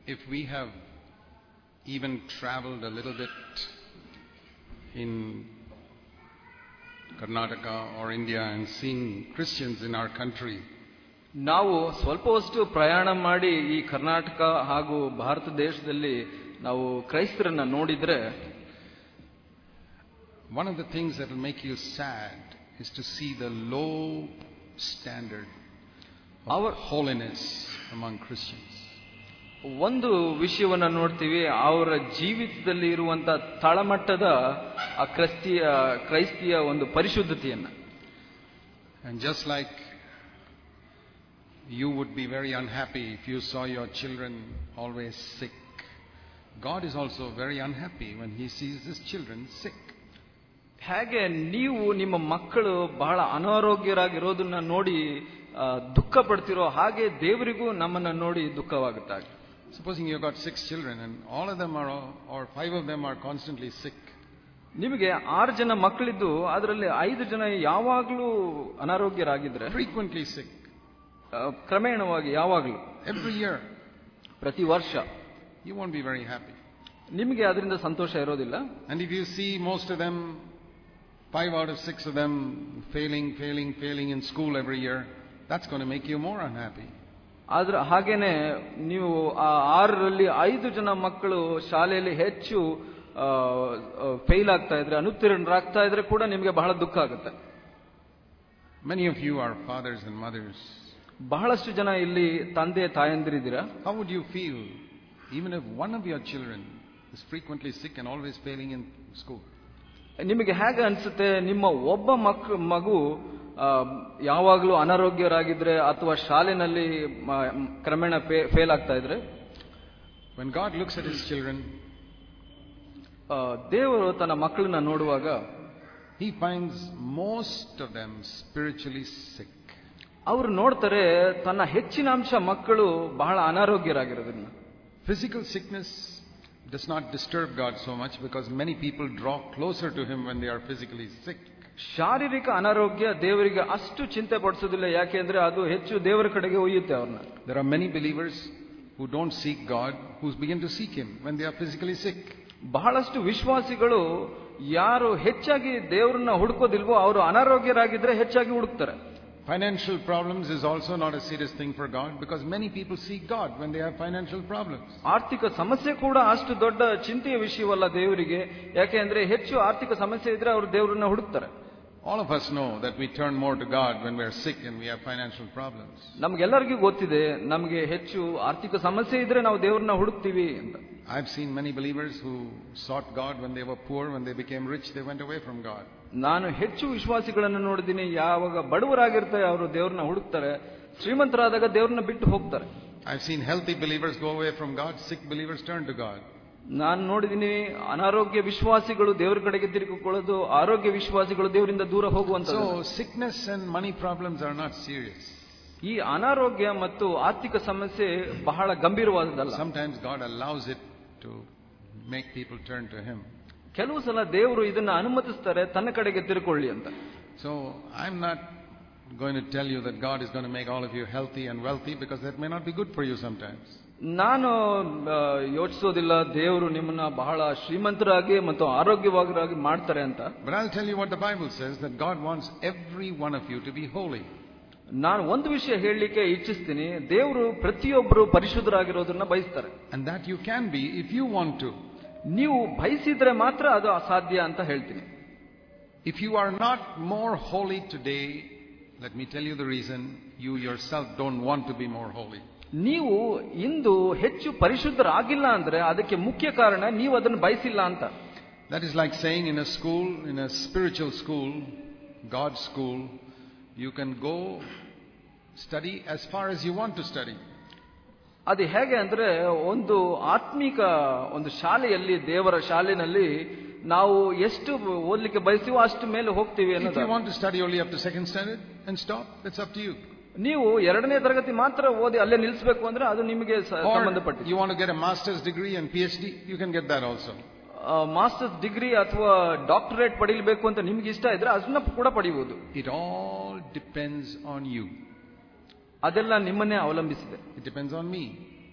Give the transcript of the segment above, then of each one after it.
if we have even traveled a little bit in Karnataka or India and seen Christians in our country, ನಾವು ಸ್ವಲ್ಪವಷ್ಟು ಪ್ರಯಾಣ ಮಾಡಿ ಈ ಕರ್ನಾಟಕ ಹಾಗೂ ಭಾರತ ದೇಶದಲ್ಲಿ ನಾವು ಕ್ರೈಸ್ತರನ್ನ ನೋಡಿದ್ರೆ one of the things that will make you sad is to see the low standard of Our- holiness among Christians. ಒಂದು ವಿಷಯವನ್ನ ನೋಡ್ತೀವಿ ಅವರ ಜೀವಿತದಲ್ಲಿ ಇರುವಂತ ತಳಮಟ್ಟದ ಆ ಕ್ರೈಸ್ತಿಯ ಕ್ರೈಸ್ತಿಯ ಒಂದು ಪರಿಶುದ್ಧತೆಯನ್ನ And just like you would be very unhappy if you saw your children always sick, God is also very unhappy when He sees His children sick. ಹೇಗೆ ನೀವು ನಿಮ್ಮ ಮಕ್ಕಳು ಬಹಳ ಅನಾರೋಗ್ಯರಾಗಿರೋದನ್ನ ನೋಡಿ ಆ, ದುಃಖ ಪಡ್ತಿರೋ ಹಾಗೆ ದೇವರಿಗೂ ನಮ್ಮನ್ನ ನೋಡಿ ದುಃಖವಾಗುತ್ತಾಗ Supposing you've got six children and all of them are, or five of them are constantly sick. ನಿಮಗೆ ಆರು ಜನ ಮಕ್ಕಳಿದ್ದು ಅದರಲ್ಲಿ ಐದು ಜನ ಯಾವಾಗಲೂ ಅನಾರೋಗ್ಯರಾಗಿದ್ರೆ frequently sick, ಆ, ಕ್ರಮೇಣವಾಗಿ ಯಾವಾಗಲೂ every year, ಪ್ರತಿ ವರ್ಷ you won't be very happy. ನಿಮಗೆ ಅದರಿಂದ ಸಂತೋಷ ಇರೋದಿಲ್ಲ And if you see most of them, five out of six of them failing, failing, failing in school every year, that's going to make you more unhappy. ಆದ್ರೆ ಹಾಗೇನೆ ನೀವು ಆ ಆರರಲ್ಲಿ ಐದು ಜನ ಮಕ್ಕಳು ಶಾಲೆಯಲ್ಲಿ ಹೆಚ್ಚು ಫೇಲ್ ಆಗ್ತಾ ಇದ್ರೆ ಅನುತ್ತೀರ್ಣರಾಗ್ತಾ ಇದ್ರೆ ಕೂಡ ನಿಮಗೆ ಬಹಳ ದುಃಖ ಆಗುತ್ತೆ Many of you are fathers and mothers. ಬಹಳಷ್ಟು ಜನ ಇಲ್ಲಿ ತಂದೆ ತಾಯಂದಿರಿದ್ದೀರಾ How would you feel even if one of your children is frequently sick and always failing in school? ನಿಮಗೆ ಹೇಗೆ ಅನ್ಸುತ್ತೆ ನಿಮ್ಮ ಒಬ್ಬ ಮಕ್ ಮಗು ಆ, ಯಾವಾಗಲೂ ಅನಾರೋಗ್ಯರಾಗಿದ್ರೆ ಅಥವಾ ಶಾಲೆನಲ್ಲಿ ಮ- ಕ್ರಮೇಣ ಫೇಲ್ ಆಗ್ತಾ ಇದ್ರೆ When God looks at his children, ಆ, ದೇವರು ತನ್ನ ಮಕ್ಕಳನ್ನ ನೋಡುವಾಗ he finds most of them spiritually sick. ಅವರು ನೋಡ್ತಾರೆ ತನ್ನ ಹೆಚ್ಚಿನ ಅಂಶ ಮಕ್ಕಳು ಬಹಳ ಅನಾರೋಗ್ಯರಾಗಿರೋದನ್ನ Physical sickness does not disturb God so much because many people draw closer to him when they are physically sick. ಶಾರೀರಿಕ ಅನಾರೋಗ್ಯ ದೇವರಿಗೆ ಅಷ್ಟು ಚಿಂತೆ ಪಡಿಸೋದಿಲ್ಲ ಯಾಕೆಂದ್ರೆ ಅದು ಹೆಚ್ಚು ದೇವರ ಕಡೆಗೆ ಒಯ್ಯುತ್ತೆ ಅವ್ರನ್ನ There are many believers who don't seek God, who begin to seek him when they are physically sick. ಬಹಳಷ್ಟು ವಿಶ್ವಾಸಿಗಳು ಯಾರು ಹೆಚ್ಚಾಗಿ ದೇವರನ್ನ ಹುಡುಕೋದಿಲ್ವೋ ಅವರು ಅನಾರೋಗ್ಯರಾಗಿದ್ರೆ ಹೆಚ್ಚಾಗಿ ಹುಡುಕ್ತಾರೆ Financial problems is also not a serious thing for God because many people seek God when they have financial problems. ಆರ್ಥಿಕ ಸಮಸ್ಯೆ ಕೂಡ ಅಷ್ಟು ದೊಡ್ಡ ಚಿಂತೆಯ ವಿಷಯವಲ್ಲ ದೇವರಿಗೆ ಯಾಕೆಂದ್ರೆ ಹೆಚ್ಚು ಆರ್ಥಿಕ ಸಮಸ್ಯೆ ಇದ್ರೆ ಅವರು ದೇವರನ್ನ ಹುಡುಕ್ತಾರೆ All of us know that we turn more to God when we are sick and we have financial problems. ನಮ್ಗೆಲ್ಲರಿಗೂ ಗೊತ್ತಿದೆ ನಮಗೆ ಹೆಚ್ಚು ಆರ್ಥಿಕ ಸಮಸ್ಯೆ ಇದ್ರೆ ನಾವು ದೇವರನ್ನ ಹುಡುಕ್ತೀವಿ ಅಂತ I've seen many believers who sought God when they were poor, when they became rich, they went away from God. ನಾನು ಹೆಚ್ಚು ವಿಶ್ವಾಸಿಗಳನ್ನು ನೋಡಿದ್ದೀನಿ ಯಾವಾಗ ಬಡವರಾಗಿರ್ತಾರೆ ಅವರು ದೇವ್ರನ್ನ ಹುಡುಕ್ತಾರೆ ಶ್ರೀಮಂತರಾದಾಗ ದೇವ್ರನ್ನ ಬಿಟ್ಟು ಹೋಗ್ತಾರೆ I've seen healthy believers go away from God, sick believers turn to God. ನಾನು ನೋಡಿದ್ದೀನಿ ಅನಾರೋಗ್ಯ ವಿಶ್ವಾಸಿಗಳು ದೇವ್ರ ಕಡೆಗೆ ತಿರುಗಿಕೊಳ್ಳೋದು ಆರೋಗ್ಯ ವಿಶ್ವಾಸಿಗಳು ದೇವರಿಂದ ದೂರ ಹೋಗುವಂತ So, sickness and money problems are not serious. ಈ ಅನಾರೋಗ್ಯ ಮತ್ತು ಆರ್ಥಿಕ ಸಮಸ್ಯೆ ಬಹಳ ಗಂಭೀರವಾದದ್ದಲ್ಲ Sometimes God allows it to make people turn to Him. ಕೆಲವು ಸಲ ದೇವರು ಇದನ್ನ ಅನುಮತಿಸ್ತಾರೆ ತನ್ನ ಕಡೆಗೆ ತಿರುಕೊಳ್ಳಿ ಅಂತ So, I'm not going to tell you that God is going to make all of you healthy and wealthy because that may not be good for you sometimes. ನಾನು ಆ, ಯೋಚಿಸೋದಿಲ್ಲ ದೇವರು ನಿಮ್ಮನ್ನ ಬಹಳ ಶ್ರೀಮಂತರಾಗಿ ಮತ್ತು ಆರೋಗ್ಯವಾಗಿರಾಗಿ ಮಾಡ್ತಾರೆ ಅಂತ But I'll tell you what the Bible says that God wants every one of you to be holy. ನಾನು ಒಂದು ವಿಷಯ ಹೇಳಲಿಕ್ಕೆ ಇಚ್ಛಿಸ್ತೀನಿ ದೇವರು ಪ್ರತಿಯೊಬ್ಬರು ಪರಿಶುದ್ಧರಾಗಿರೋದನ್ನ ಬಯಸ್ತಾರೆ And that you can be if you want to. ನೀವು ಬಯಸಿದ್ರೆ ಮಾತ್ರ ಅದು ಅಸಾಧ್ಯ ಅಂತ ಹೇಳ್ತೀನಿ If you are not more holy today, let me tell you the reason you yourself don't want to be more holy. ನೀವು ಇಂದು ಹೆಚ್ಚು ಪರಿಶುದ್ಧರಾಗಿಲ್ಲ ಅಂದ್ರೆ ಅದಕ್ಕೆ ಮುಖ್ಯ ಕಾರಣ ನೀವು ಅದನ್ನು ಬಯಸಿಲ್ಲ ಅಂತ That is like saying in a school, in a spiritual school, God's school, you can go study as far as you want to study. ಅದು ಹೇಗೆ ಅಂದ್ರೆ ಒಂದು ಆತ್ಮಿಕ ಒಂದು ಶಾಲೆಯಲ್ಲಿ ದೇವರ ಶಾಲೆನಲ್ಲಿ ನಾವು ಎಷ್ಟು ಓದ್ಲಿಕ್ಕೆ ಬಯಸ್ತೀವೋ ಅಷ್ಟು ಮೇಲೆ ಹೋಗ್ತೀವಿ If ಅನ್ನೋದು you want to study only up to second standard and stop, that's up to you. ನೀವು ಎರಡನೇ ತರಗತಿ ಮಾತ್ರ ಓದಿ ಅಲ್ಲೇ ನಿಲ್ಲಿಸಬೇಕು ಅಂದ್ರೆ ಅದು ನಿಮಗೆ ಸ- Or ಸಂಬಂಧಪಟ್ಟಿದೆ you want to get a master's degree and PhD, you can get that also. Masters degree ಅಥವಾ ಡಾಕ್ಟರೇಟ್ ಪಡೀಬೇಕು ಅಂತ ನಿಮ್ಗೆ ಇಷ್ಟ ಇದ್ರೆ ಅದನ್ನ ಕೂಡ ಪಡಿಬಹುದು It all depends on you. ಅದೆಲ್ಲ ನಿಮ್ಮನ್ನೇ ಅವಲಂಬಿಸಿದೆ It depends on me.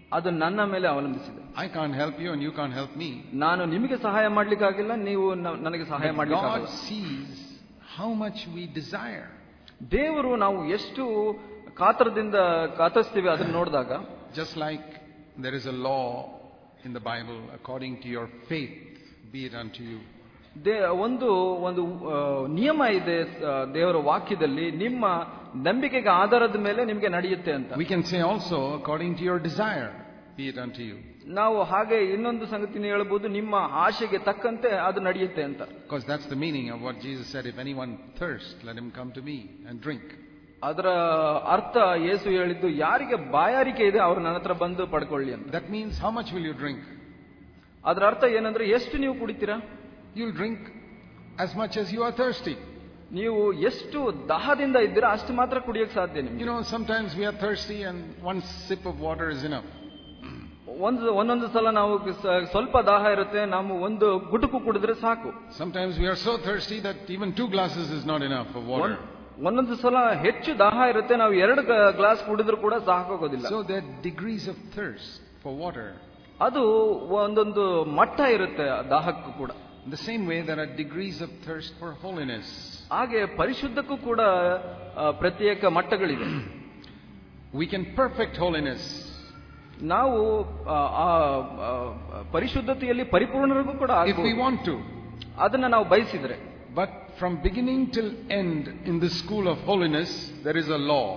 ಅದು ನನ್ನ ಮೇಲೆ ಅವಲಂಬಿಸಿದೆ I can't help you and you can't help me. ನಾನು ನಿಮಗೆ ಸಹಾಯ ಮಾಡ್ಲಿಕ್ಕಾಗಿಲ್ಲ ನೀವು ನ- ನನಗೆ ಸಹಾಯ But God ಮಾಡ್ಲಿಕ್ಕಾಗಲ್ಲ sees how much we desire. ದೇವರು ನಾವು ಎಷ್ಟು ಕಾತರದಿಂದ ಕಾತರಿಸ್ತೀವಿ ಅದನ್ನ ನೋಡಿದಾಗ Just like there is a law in the Bible, according to your faith, be it unto you. ದೇ ಒಂದು ಒಂದು ಆ, ನಿಯಮ ಇದೆ ಆ, ದೇವರ ವಾಕ್ಯದಲ್ಲಿ ನಿಮ್ಮ ನಂಬಿಕೆಗೆ ಆಧಾರದ ಮೇಲೆ ನಿಮಗೆ ನಡೆಯುತ್ತೆ ಅಂತ We can say also, according to your desire, be it unto you. ನಾವು ಹಾಗೆ ಇನ್ನೊಂದು ಸಂಗತಿನ ಹೇಳ್ಬೋದು ನಿಮ್ಮ ಆಶೆಗೆ ತಕ್ಕಂತೆ ಅದು ನಡೆಯುತ್ತೆ ಅಂತ Because that's the meaning of what Jesus said if anyone thirst, let him come to me and drink. ಅದರ ಅರ್ಥ ಯೇಸು ಹೇಳಿದ್ದು ಯಾರಿಗೆ ಬಾಯಾರಿಕೆ ಇದೆ ಅವರು ನನ್ನ ಹತ್ರ ಬಂದು ಪಡ್ಕೊಳ್ಳಿ ಅಂತ That means how much will you drink? ಅದರ ಅರ್ಥ ಏನಂದ್ರೆ ಎಷ್ಟು ನೀವು ಕುಡಿತೀರಾ You'll drink as much as you are thirsty. ನೀವು ಎಷ್ಟು ದಾಹದಿಂದ ಇದ್ದೀರಾ ಅಷ್ಟು ಮಾತ್ರ ಕುಡಿಯಕ್ಕೆ ಸಾಧ್ಯ You ನಿಮ್ಗೆ know, sometimes we are thirsty and one sip of water is enough. ಒಂದು ಒಂದೊಂದು ಸಲ ನಾವು ಸ- ಸ್ವಲ್ಪ ದಾಹ ಇರುತ್ತೆ ನಾವು ಒಂದು ಗುಟುಕು ಕುಡಿದ್ರೆ ಸಾಕು Sometimes we are so thirsty that even two glasses is not enough of water. ಒಂದ್- ಒಂದೊಂದು ಸಲ ಹೆಚ್ಚು ದಾಹ ಇರುತ್ತೆ ನಾವು ಎರಡು ಗ್ಲಾಸ್ ಕುಡಿದ್ರು ಕೂಡ ಸಾಕಾಗೋದಿಲ್ಲ So there are degrees of thirst for water. ಅದು ಒಂದೊಂದು ಮಟ್ಟ ಇರುತ್ತೆ ಆ ದಾಹಕ್ಕೂ ಕೂಡ In the same way, there are degrees of thirst for holiness. ಹಾಗೆ ಪರಿಶುದ್ಧಕ್ಕೂ ಕೂಡ ಆ, ಪ್ರತ್ಯೇಕ ಮಟ್ಟಗಳಿವೆ We can perfect holiness ನಾವು ಆ, ಆ, ಆ, ಪರಿಶುದ್ಧತೆಯಲ್ಲಿ ಪರಿಪೂರ್ಣರಿಗೂ ಕೂಡ if ಆಗ್ಬೋದು. we want to. ಅದನ್ನ ನಾವು ಬಯಸಿದ್ರೆ But from beginning till end in the school of holiness, there is a law.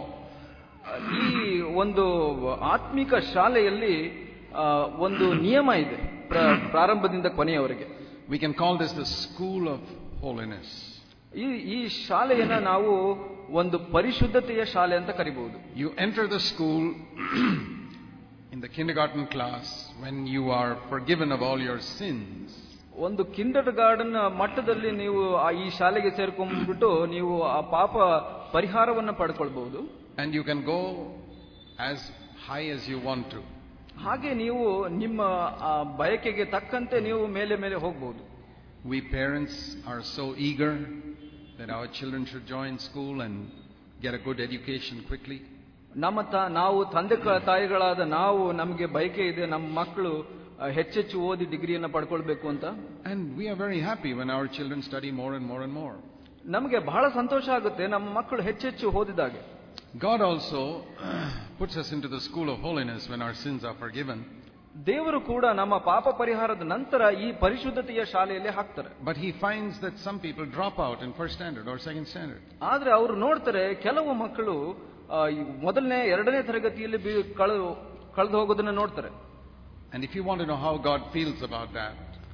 ಈ ಒಂದು ಆತ್ಮಿಕ ಶಾಲೆಯಲ್ಲಿ ಆ, ಒಂದು ನಿಯಮ ಇದೆ ಪ್ರ- ಪ್ರಾರಂಭದಿಂದ ಕೊನೆಯವರೆಗೆ We can call this the school of holiness. ಈ ಈ ಶಾಲೆಯನ್ನ ನಾವು ಒಂದು ಪರಿಶುದ್ಧತೆಯ ಶಾಲೆ ಅಂತ ಕರಿಬಹುದು You enter the school in the kindergarten class when you are forgiven of all your sins. ಒಂದು ಕಿಂಡರ್ ಗಾರ್ಡನ್ ಮಟ್ಟದಲ್ಲಿ ನೀವು ಆ ಈ ಶಾಲೆಗೆ ಸೇರ್ಕೊಂಡ್ಬಿಟ್ಟು ನೀವು ಆ ಪಾಪ ಪರಿಹಾರವನ್ನ ಪಡ್ಕೊಳ್ಬಹುದು And you can go as high as you want to. ಹಾಗೆ ನೀವು ನಿಮ್ಮ ಆ ಬಯಕೆಗೆ ತಕ್ಕಂತೆ ನೀವು ಮೇಲೆ ಮೇಲೆ ಹೋಗ್ಬಹುದು We parents are so eager that our children should join school and get a good education quickly. ನಮ್ಮ ತ ನಾವು ತಂದೆ ಕ- ತಾಯಿಗಳಾದ ನಾವು ನಮಗೆ ಬಯಕೆ ಇದೆ ನಮ್ಮ ಮಕ್ಕಳು ಆ, ಹೆಚ್ಚೆಚ್ಚು ಓದಿ ಡಿಗ್ರಿಯನ್ನ ಪಡ್ಕೊಳ್ಬೇಕು ಅಂತ And we are very happy when our children study more and more and more. ನಮಗೆ ಬಹಳ ಸಂತೋಷ ಆಗುತ್ತೆ ನಮ್ಮ ಮಕ್ಕಳು ಹೆಚ್ಚೆಚ್ಚು ಓದಿದಾಗೆ God also puts us into the school of holiness when our sins are forgiven. ದೇವರು ಕೂಡ ನಮ್ಮ ಪಾಪ ಪರಿಹಾರದ ನಂತರ ಈ ಪರಿಶುದ್ಧತೆಯ ಶಾಲೆಯಲ್ಲಿ ಹಾಕ್ತಾರೆ But He finds that some people drop out in first standard or second standard. ಆದ್ರೆ ಅವರು ನೋಡ್ತಾರೆ ಕೆಲವು ಮಕ್ಕಳು ಆ, ಈ ಮೊದಲನೇ ಎರಡನೇ ತರಗತಿಯಲ್ಲಿ ಬಿ- ಕಳೆದು ಕಳೆದು ಹೋಗೋದನ್ನ ನೋಡ್ತಾರೆ And if you want to know how God feels about that,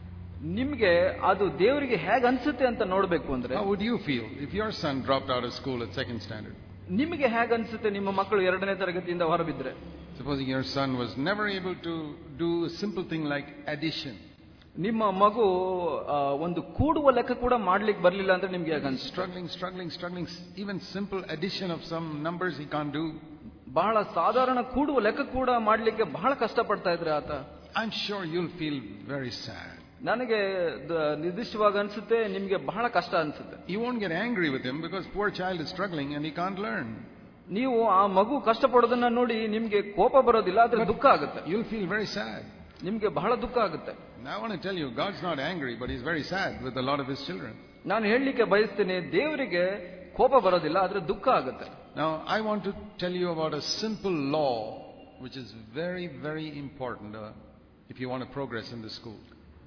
ನಿಮ್ಗೆ ಅದು ದೇವರಿಗೆ ಹೇಗೆ ಅನ್ಸುತ್ತೆ ಅಂತ ನೋಡ್ಬೇಕು ಅಂದ್ರೆ how would you feel if your son dropped out of school at second standard? ನಿಮಗೆ ಹೇಗೆ ಅನ್ಸುತ್ತೆ ನಿಮ್ಮ ಮಕ್ಕಳು ಎರಡನೇ ತರಗತಿಯಿಂದ ಹೊರಬಿದ್ರೆ Supposing your son was never able to do a simple thing like addition, ನಿಮ್ಮ ಮಗು ಆ, ಒಂದು ಕೂಡುವ ಲೆಕ್ಕ ಕೂಡ ಮಾಡ್ಲಿಕ್ಕೆ ಬರ್ಲಿಲ್ಲ ಅಂದ್ರೆ ನಿಮ್ಗೆ ಹೇಗೆ ಅನ್ಸುತ್ತೆ struggling, struggling, struggling, even simple addition of some numbers he can't do, ಬಹಳ ಸಾಧಾರಣ ಕೂಡುವ ಲೆಕ್ಕ ಕೂಡ ಮಾಡ್ಲಿಕ್ಕೆ ಬಹಳ ಕಷ್ಟಪಡ್ತಾ ಇದ್ರೆ ಆತ I'm sure you'll feel very sad. ನನಗೆ ದ- ನಿರ್ದಿಷ್ಟವಾಗಿ ಅನ್ಸುತ್ತೆ ನಿಮ್ಗೆ ಬಹಳ ಕಷ್ಟ ಅನ್ಸುತ್ತೆ You won't get angry with him because poor child is struggling and he can't learn. ನೀವು ಆ ಮಗು ಕಷ್ಟಪಡೋದನ್ನ ನೋಡಿ ನಿಮ್ಗೆ ಕೋಪ ಬರೋದಿಲ್ಲ ಆದ್ರೆ ದುಃಖ ಆಗುತ್ತೆ You'll feel very sad. ನಿಮ್ಗೆ ಬಹಳ ದುಃಖ ಆಗುತ್ತೆ Now I want to tell you, God's not angry, but he's very sad with a lot of his children. ನಾನು ಹೇಳಲಿಕ್ಕೆ ಬಯಸ್ತೇನೆ ದೇವರಿಗೆ ಕೋಪ ಬರೋದಿಲ್ಲ ಆದ್ರೆ ದುಃಖ ಆಗುತ್ತೆ Now I want to tell you about a simple law which is very, very important uh, if you want to progress in the school.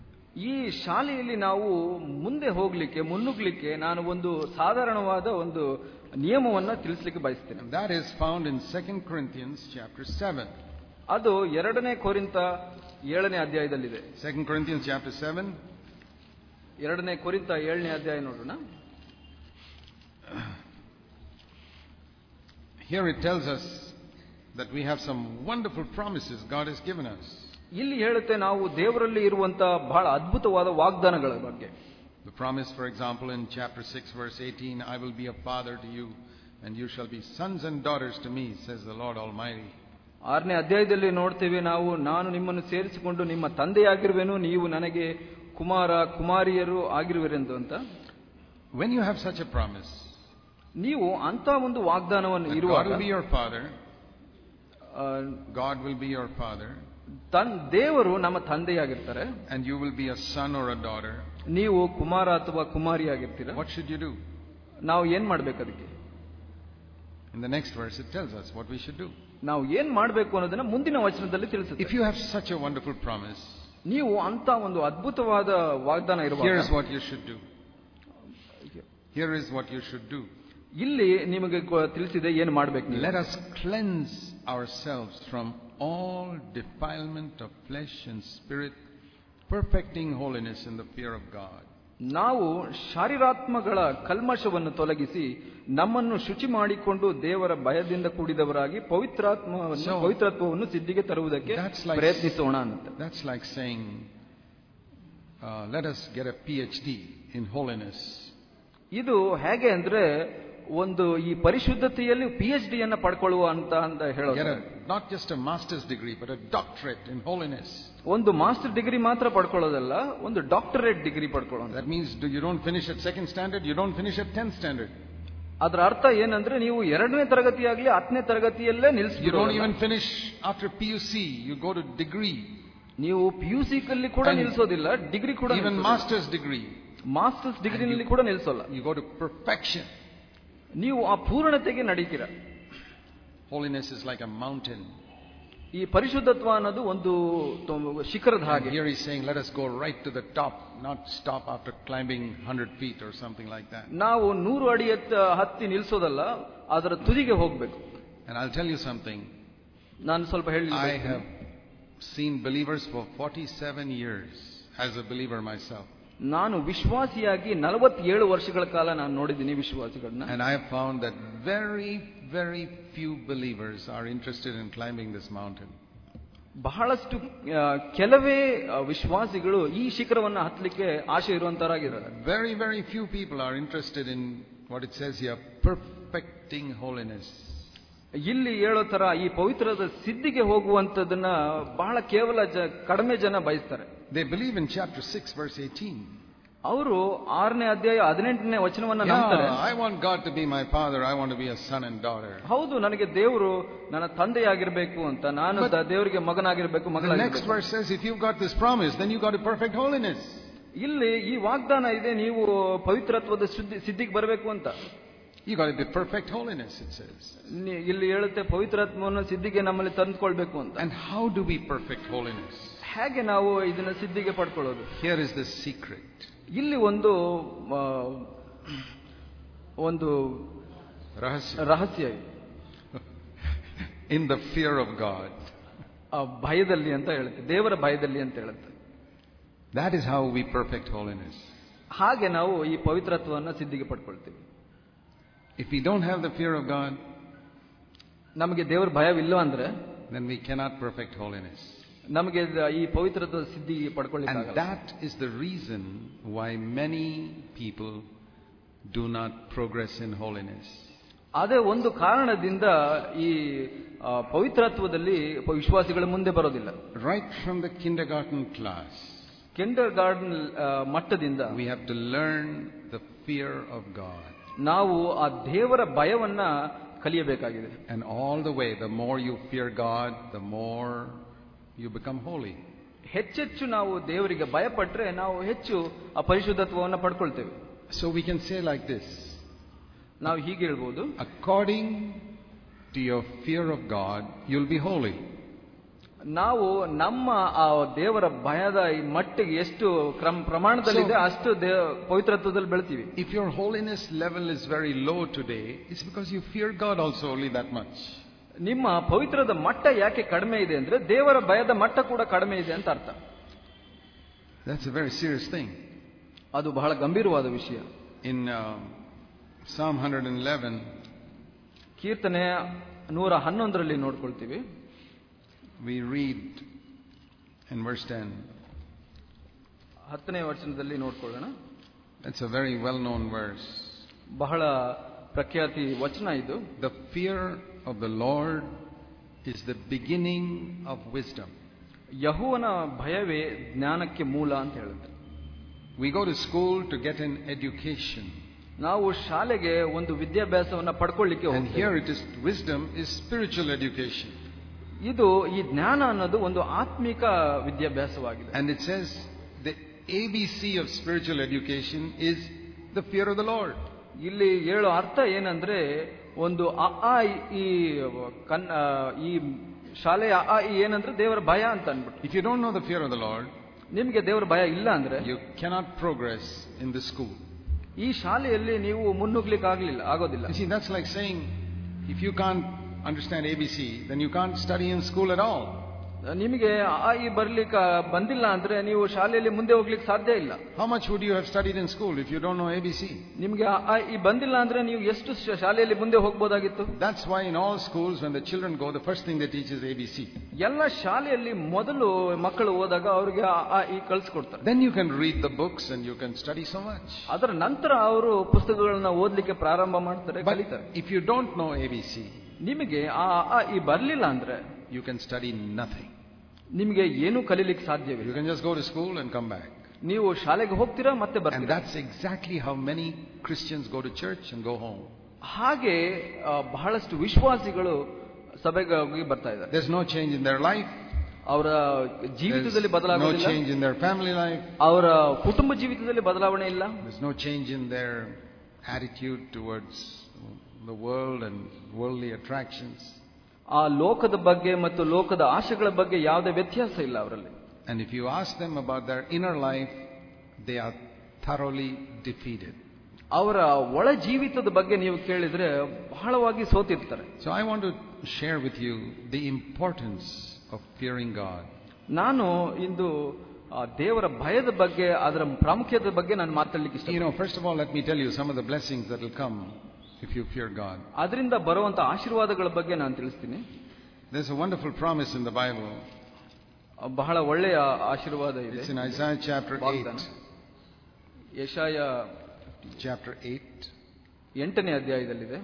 ಈ ಶಾಲೆಯಲ್ಲಿ ನಾವು ಮುಂದೆ ಹೋಗ್ಲಿಕ್ಕೆ ಮುನ್ನುಗ್ಲಿಕ್ಕೆ ನಾನು ಒಂದು ಸಾಧಾರಣವಾದ ಒಂದು ನಿಯಮವನ್ನ ತಿಳಿಸ್ಲಿಕ್ಕೆ ಬಯಸ್ತೇನೆ And that is found in 2 Corinthians chapter 7. ಅದು ಎರಡನೇ ಕೊರಿಂತ ಏಳನೇ ಅಧ್ಯಾಯದಲ್ಲಿದೆ 2 Corinthians chapter 7, ಎರಡನೇ ಕೊರಿಂತ ಏಳನೇ ಅಧ್ಯಾಯ ನೋಡೋಣ here it tells us that we have some wonderful promises God has given us. ಇಲ್ಲಿ ಹೇಳುತ್ತೆ ನಾವು ದೇವರಲ್ಲಿ ಇರುವಂತ ಬಹಳ ಅದ್ಭುತವಾದ ವಾಗ್ದಾನಗಳ ಬಗ್ಗೆ The promise, for example, in chapter 6, verse 18, I will be a father to you, and you shall be sons and daughters to me, says the Lord Almighty. ಆರನೇ ಅಧ್ಯಾಯದಲ್ಲಿ ನೋಡ್ತೇವೆ ನಾವು ನಾನು ನಿಮ್ಮನ್ನು ಸೇರಿಸಿಕೊಂಡು ನಿಮ್ಮ ತಂದೆಯಾಗಿರುವೆನು ನೀವು ನನಗೆ ಕುಮಾರ ಕುಮಾರಿಯರು ಆಗಿರುವಿರೆಂದು ಅಂತ When you have such a promise, ನೀವು ಅಂತ ಒಂದು ವಾಗ್ದಾನವನ್ನು that God ಇರುವಾಗ will be your father, ಆ, God will be your father, ತನ್ ದೇವರು ನಮ್ಮ ತಂದೆಯಾಗಿರ್ತಾರೆ and you will be a son or a daughter. ನೀವು ಕುಮಾರ ಅಥವಾ ಕುಮಾರಿ ಆಗಿರ್ತೀರ What should you do? ನಾವು ಏನ್ ಮಾಡ್ಬೇಕು ಅದಕ್ಕೆ In the next verse, it tells us what we should do. ನಾವು ಏನ್ ಮಾಡ್ಬೇಕು ಅನ್ನೋದನ್ನ ಮುಂದಿನ ವಚನದಲ್ಲಿ ತಿಳಿಸುತ್ತೆ If you have such a wonderful promise, ನೀವು ಅಂತ ಒಂದು ಅದ್ಭುತವಾದ ವಾಗ್ದಾನ here ಇರುವಾಗ is what you should do. Here is what you should do. ಇಲ್ಲಿ ನಿಮಗೆ ಗೊ- ತಿಳಿಸಿದೆ ಏನ್ ಮಾಡ್ಬೇಕು ನೀವು Let us cleanse ourselves from all defilement of flesh and spirit, perfecting holiness in the fear of God. ನಾವು ಶಾರೀರಾತ್ಮಗಳ ಕಲ್ಮಶವನ್ನು ತೊಲಗಿಸಿ ನಮ್ಮನ್ನು ಶುಚಿ ಮಾಡಿಕೊಂಡು ದೇವರ ಭಯದಿಂದ ಕೂಡಿದವರಾಗಿ ಪವಿತ್ರಾತ್ಮವನ್ನು So- ಪವಿತ್ರತ್ವವನ್ನು ಸಿದ್ಧಿಗೆ ತರುವುದಕ್ಕೆ That's like- ಪ್ರಯತ್ನಿಸೋಣ ಅಂತ That's like saying, uh, let us get a PhD in holiness. ಇದು ಹೇಗೆ ಅಂದ್ರೆ ಒಂದು ಈ ಪರಿಶುದ್ಧತೆಯಲ್ಲಿ ಪಿ ಎಚ್ ಡಿ ಅನ್ನ ಪಡ್ಕೊಳ್ಳುವ ಅಂತ ಅಂತ Get ಹೇಳೋದು a, not just a master's degree, but a doctorate in holiness. ಒಂದು ಮಾಸ್ಟರ್ ಡಿಗ್ರಿ ಮಾತ್ರ ಪಡ್ಕೊಳ್ಳೋದಲ್ಲ ಒಂದು ಡಾಕ್ಟರೇಟ್ ಡಿಗ್ರಿ ಪಡ್ಕೊಳ್ಳೋದು That means do, you don't finish at second standard, you don't finish at tenth standard. ಅದರ ಅರ್ಥ ಏನಂದ್ರೆ ನೀವು ಎರಡನೇ ತರಗತಿ ಆಗ್ಲಿ ಹತ್ತನೇ ತರಗತಿಯಲ್ಲೇ You don't ನಿಲ್ಲಿಸಿ even finish after PUC, you go to degree, ನೀವು ಪಿ ಯು ಸಿ ಕಲ್ಲಿ ಕೂಡ And ನಿಲ್ಲಿಸೋದಿಲ್ಲ ಡಿಗ್ರಿ ಕೂಡ even master's degree. ಮಾಸ್ಟರ್ಸ್ ಡಿಗ್ರಿನಲ್ಲಿ ಕೂಡ ನಿಲ್ಲಿಸೋಲ್ಲ You go to perfection. ನೀವು ಆ ಪೂರ್ಣತೆಗೆ ನಡೀತೀರ Holiness is like a mountain. ಈ ಪರಿಶುದ್ಧತ್ವ ಅನ್ನೋದು ಒಂದು ತೊ- ಶಿಖರದ And ಹಾಗೆ here he's saying, let us go right to the top, not stop after climbing 100 feet or something like that. ನಾವು ನೂರು ಅಡಿ ಎತ್ತ ಹತ್ತಿ ನಿಲ್ಸೋದಲ್ಲ ಅದರ ತುದಿಗೆ ಹೋಗ್ಬೇಕು And I'll tell you something. ನಾನು ಸ್ವಲ್ಪ ಹೇಳಿ I have seen believers for 47 years as a believer myself. ನಾನು ವಿಶ್ವಾಸಿಯಾಗಿ ನಲವತ್ತೇಳು ವರ್ಷಗಳ ಕಾಲ ನಾನು ನೋಡಿದ್ದೀನಿ ವಿಶ್ವಾಸಿಗಳನ್ನ And I have found that very, very few believers are interested in climbing this mountain. ಬಹಳಷ್ಟು ಆ, ಕೆಲವೇ ಆ, ವಿಶ್ವಾಸಿಗಳು ಈ ಶಿಖರವನ್ನ ಹತ್ತಲಿಕ್ಕೆ ಆಶೆ ಇರುವಂತರಾಗಿದ್ದಾರೆ Very, very few people are interested in what it says here perfecting holiness. ಇಲ್ಲಿ ಹೇಳೋ ತರ ಈ ಪವಿತ್ರದ ಸಿದ್ಧಿಗೆ ಹೋಗುವಂತದನ್ನ ಬಹಳ ಕೇವಲ ಜ- ಕಡಿಮೆ ಜನ ಬಯಸ್ತಾರೆ They believe in chapter 6, verse 18. ಅವರು ಆರನೇ ಅಧ್ಯಾಯ ಹದಿನೆಂಟನೇ ವಚನವನ್ನ ನಂಬ್ತಾರೆ Yeah, I want God to be my father. I want to be a son and daughter. ಹೌದು ನನಗೆ ದೇವರು ನನ್ನ ತಂದೆಯಾಗಿರ್ಬೇಕು ಅಂತ ನಾನು But- ದ- ದೇವರಿಗೆ ಮಗನಾಗಿರ್ಬೇಕು The next ಮಗಳಾಗಿರ್ಬೇಕು verse says, if you've got this promise, then you got to perfect holiness. ಇಲ್ಲಿ ಈ ವಾಗ್ದಾನ ಇದೆ ನೀವು ಪವಿತ್ರತ್ವದ ಶುದ್ಧಿ ಸಿದ್ಧಿಗೆ ಬರಬೇಕು ಅಂತ You got to be perfect holiness, it says. ನಿ- ಇಲ್ಲಿ ಹೇಳುತ್ತೆ ಪವಿತ್ರತ್ವವನ್ನು ಸಿದ್ಧಿಗೆ ನಮ್ಮಲ್ಲಿ ತಂದುಕೊಳ್ಬೇಕು ಅಂತ And how do we perfect holiness? ಹೇಗೆ ನಾವು ಇದನ್ನ ಸಿದ್ಧಿಗೆ ಪಡ್ಕೊಳ್ಳೋದು Here is the secret. ಇಲ್ಲಿ ಒಂದು ಆ, ಒಂದು Rahasya. ರಹಸ್ಯ ಇದೆ In the fear of God. ಆ ಭಯದಲ್ಲಿ ಅಂತ ಹೇಳುತ್ತೆ ದೇವರ ಭಯದಲ್ಲಿ ಅಂತ ಹೇಳುತ್ತೆ That is how we perfect holiness. ಹಾಗೆ ನಾವು ಈ ಪವಿತ್ರತ್ವವನ್ನು ಸಿದ್ಧಿಗೆ ಪಡ್ಕೊಳ್ತೀವಿ If we don't have the fear of God, ನಮಗೆ ದೇವರ ಭಯವಿಲ್ಲ ಅಂದ್ರೆ then we cannot perfect holiness. ನಮಗೆ ದ- ಈ ಪವಿತ್ರತ್ವದ ಸಿದ್ಧಿಗೆ And ಪಡ್ಕೊಳ್ಳಿಕ್ಕೆ that is the reason why many people do not progress in holiness. ಅದೇ ಒಂದು ಕಾರಣದಿಂದ ಈ ಆ, ಪವಿತ್ರತ್ವದಲ್ಲಿ ಪ- ವಿಶ್ವಾಸಿಗಳು ಮುಂದೆ ಬರೋದಿಲ್ಲ Right from the kindergarten class, kindergarten ಮಟ್ಟದಿಂದ we have to learn the fear of God. ನಾವು ಆ ದೇವರ ಭಯವನ್ನ ಕಲಿಯಬೇಕಾಗಿದೆ And all the way, the more you fear God, the more you become holy. ಹೆಚ್ಚೆಚ್ಚು ನಾವು ದೇವರಿಗೆ ಭಯಪಟ್ರೆ ನಾವು ಹೆಚ್ಚು ಆ ಪರಿಶುದ್ಧತ್ವವನ್ನು ಪಡ್ಕೊಳ್ತೇವೆ So we can say like this ನಾವು ಹೀಗೆ ಹೇಳ್ಬೋದು according to your fear of God, you'll be holy. ನಾವು ನಮ್ಮ ಆ ದೇವರ ಭಯದ ಈ ಮಟ್ಟಿಗೆ ಎಷ್ಟು ಕ್ರಮ ಪ್ರಮಾಣದಲ್ಲಿದೆ So- ಅಷ್ಟು ದೇವ ಪವಿತ್ರತ್ವದಲ್ಲಿ ಬೆಳ್ತೀವಿ If your holiness level is very low today, it's because you fear God also only that much. ನಿಮ್ಮ ಪವಿತ್ರದ ಮಟ್ಟ ಯಾಕೆ ಕಡಿಮೆ ಇದೆ ಅಂದ್ರೆ ದೇವರ ಭಯದ ಮಟ್ಟ ಕೂಡ ಕಡಿಮೆ ಇದೆ ಅಂತ ಅರ್ಥ That's a very serious thing. ಅದು ಬಹಳ ಗಂಭೀರವಾದ ವಿಷಯ In um, Psalm 111, ಕೀರ್ತನೆ ನೂರ ಹನ್ನೊಂದರಲ್ಲಿ ನೋಡ್ಕೊಳ್ತೀವಿ we read in verse 10. ಹತ್ತನೇ ವರ್ಷದಲ್ಲಿ ನೋಡ್ಕೊಳ್ಳೋಣ That's a very well known verse. ಬಹಳ ಪ್ರಖ್ಯಾತಿ ವಚನ ಇದು The fear of the Lord is the beginning of wisdom. ಯಹುವನ ಭಯವೇ ಜ್ಞಾನಕ್ಕೆ ಮೂಲ ಅಂತ ಹೇಳುತ್ತೆ We go to school to get an education. ನಾವು ಶಾಲೆಗೆ ಒಂದು ವಿದ್ಯಾಭ್ಯಾಸವನ್ನ ಪಡ್ಕೊಳ್ಳಿಕ್ಕೆ And here ಹೋಗ್ತೇವೆ it is wisdom is spiritual education. ಇದು ಈ ಜ್ಞಾನ ಅನ್ನೋದು ಒಂದು ಆತ್ಮಿಕ ವಿದ್ಯಾಭ್ಯಾಸವಾಗಿದೆ And it says the ABC of spiritual education is the fear of the Lord. ಇಲ್ಲಿ ಹೇಳೋ ಅರ್ಥ ಏನಂದ್ರೆ ಒಂದು ಅ ಆ ಇ, ಈ ಕನ್ ಆ, ಈ ಶಾಲೆಯ ಅ ಆ ಇ ಏನಂದ್ರೆ ದೇವರ ಭಯ ಅಂತ ಅನ್ಬಿಟ್ಟು If you don't know the fear of the Lord, ನಿಮ್ಗೆ ದೇವರ ಭಯ ಇಲ್ಲ ಅಂದ್ರೆ you cannot progress in the school. ಈ ಶಾಲೆಯಲ್ಲಿ ನೀವು ಮುನ್ನುಗ್ಲಿಕ್ಕೆ ಆಗ್ಲಿಲ್ಲ ಆಗೋದಿಲ್ಲ You see, that's like saying if you can't understand ABC, then you can't study in school at all. ನಿಮಗೆ ಅ ಆ ಇ ಬರ್ಲಿಕ್ಕೆ ಬಂದಿಲ್ಲ ಅಂದ್ರೆ ನೀವು ಶಾಲೆಯಲ್ಲಿ ಮುಂದೆ ಹೋಗ್ಲಿಕ್ಕೆ ಸಾಧ್ಯ ಇಲ್ಲ How much would you have studied in school if you don't know ABC? ನಿಮ್ಗೆ ಅ ಆ ಇ ಬಂದಿಲ್ಲ ಅಂದ್ರೆ ನೀವು ಎಷ್ಟು ಶ- ಶಾಲೆಯಲ್ಲಿ ಮುಂದೆ ಹೋಗ್ಬೋದಾಗಿತ್ತು That's why in all schools, when the children go, the first thing they teach is ABC. ಎಲ್ಲ ಶಾಲೆಯಲ್ಲಿ ಮೊದಲು ಮಕ್ಕಳು ಹೋದಾಗ ಅವ್ರಿಗೆ ಅ ಆ ಇ ಕಳ್ಸಿಕೊಡ್ತಾರೆ Then you can read the books and you can study so much. ಅದರ ನಂತರ ಅವರು ಪುಸ್ತಕಗಳನ್ನ ಓದ್ಲಿಕ್ಕೆ ಪ್ರಾರಂಭ ಮಾಡ್ತಾರೆ But ಕಲಿತಾರೆ if you don't know ABC, ನಿಮಗೆ ಆ ಆ ಇ ಬರ್ಲಿಲ್ಲ ಅಂದ್ರೆ you can study nothing. ನಿಮಗೆ ಏನೂ ಕಲೀಲಿಕ್ಕೆ ಸಾಧ್ಯವಿಲ್ಲ You can just go to school and come back. ನೀವು ಶಾಲೆಗೆ ಹೋಗ್ತೀರಾ ಮತ್ತೆ And ಬರ್ತೀರಾ that's exactly how many Christians go to church and go home. ಹಾಗೆ ಆ, ಬಹಳಷ್ಟು ವಿಶ್ವಾಸಿಗಳು ಸಭೆಗೆ ಹೋಗಿ ಬರ್ತಾ ಇದ್ದಾರೆ There's no change in their life. ಅವರ There's ಜೀವಿತದಲ್ಲಿ no ಬದಲಾಗೋದಿಲ್ಲ change in their family life. ಅವರ ಕುಟುಂಬ ಜೀವಿತದಲ್ಲಿ ಬದಲಾವಣೆ ಇಲ್ಲ There's no change in their attitude towards the world and worldly attractions. ಆ ಲೋಕದ ಬಗ್ಗೆ ಮತ್ತು ಲೋಕದ ಆಶೆಗಳ ಬಗ್ಗೆ ಯಾವುದೇ ವ್ಯತ್ಯಾಸ ಇಲ್ಲ ಅವರಲ್ಲಿ And if you ask them about their inner life, they are thoroughly defeated. ಅವರ ಒಳ ಜೀವಿತದ ಬಗ್ಗೆ ನೀವು ಕೇಳಿದ್ರೆ ಬಹಳವಾಗಿ ಸೋತಿರ್ತಾರೆ So I want to share with you the importance of fearing God. ನಾನು ಇಂದು ಆ ದೇವರ ಭಯದ ಬಗ್ಗೆ ಅದರ ಪ್ರಾಮುಖ್ಯತೆ ಬಗ್ಗೆ ನಾನು ಮಾತಾಡ್ಲಿಕ್ಕೆ ಇಷ್ಟ You know, first of all, let me tell you some of the blessings that will come if you fear God. ಅದರಿಂದ ಬರುವಂತ ಆಶೀರ್ವಾದಗಳ ಬಗ್ಗೆ ನಾನು ತಿಳಿಸ್ತೀನಿ There's a wonderful promise in the Bible. ಬಹಳ ಒಳ್ಳೆಯ ಆಶೀರ್ವಾದ ಇದೆ It's in Isaiah chapter ವಾಗ್ದಾನ. 8. ಯಶಾಯ Chapter 8. ಎಂಟನೇ ಅಧ್ಯಾಯದಲ್ಲಿದೆ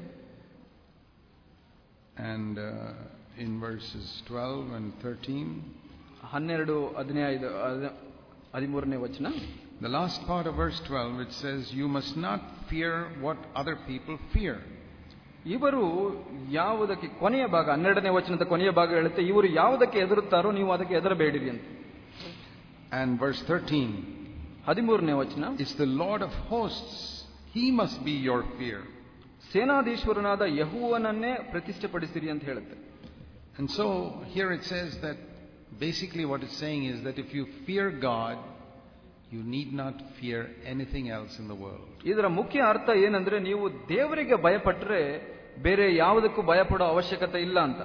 And uh, in verses 12 and 13. ಹನ್ನೆರಡು ಹದಿನೈದು ಹದ- ಹದಿಮೂರನೇ ವಚನ The last part of verse 12, it says, You must not fear what other people fear. ಇವರು ಯಾವುದಕ್ಕೆ ಕೊನೆಯ ಭಾಗ ಹನ್ನೆರಡನೇ ವಚನದ ಕೊನೆಯ ಭಾಗ ಹೇಳುತ್ತೆ ಇವರು ಯಾವುದಕ್ಕೆ ಎದುರುತ್ತಾರೋ ನೀವು ಅದಕ್ಕೆ ಎದರಬೇಡಿರಿ ಅಂತ And verse 13, ಹದಿಮೂರನೇ ವಚನ it's the Lord of hosts. He must be your fear. ಸೇನಾಧೀಶ್ವರನಾದ ಯಹುವನನ್ನೇ ಪ್ರತಿಷ್ಠೆಪಡಿಸಿರಿ ಅಂತ ಹೇಳುತ್ತೆ And so here it says that basically what it's saying is that if you fear God, you need not fear anything else in the world. ಇದರ ಮುಖ್ಯ ಅರ್ಥ ಏನಂದ್ರೆ ನೀವು ದೇವರಿಗೆ ಭಯಪಟ್ಟರೆ ಬೇರೆ ಯಾವುದಕ್ಕೂ ಭಯಪಡೋ ಅವಶ್ಯಕತೆ ಇಲ್ಲ ಅಂತ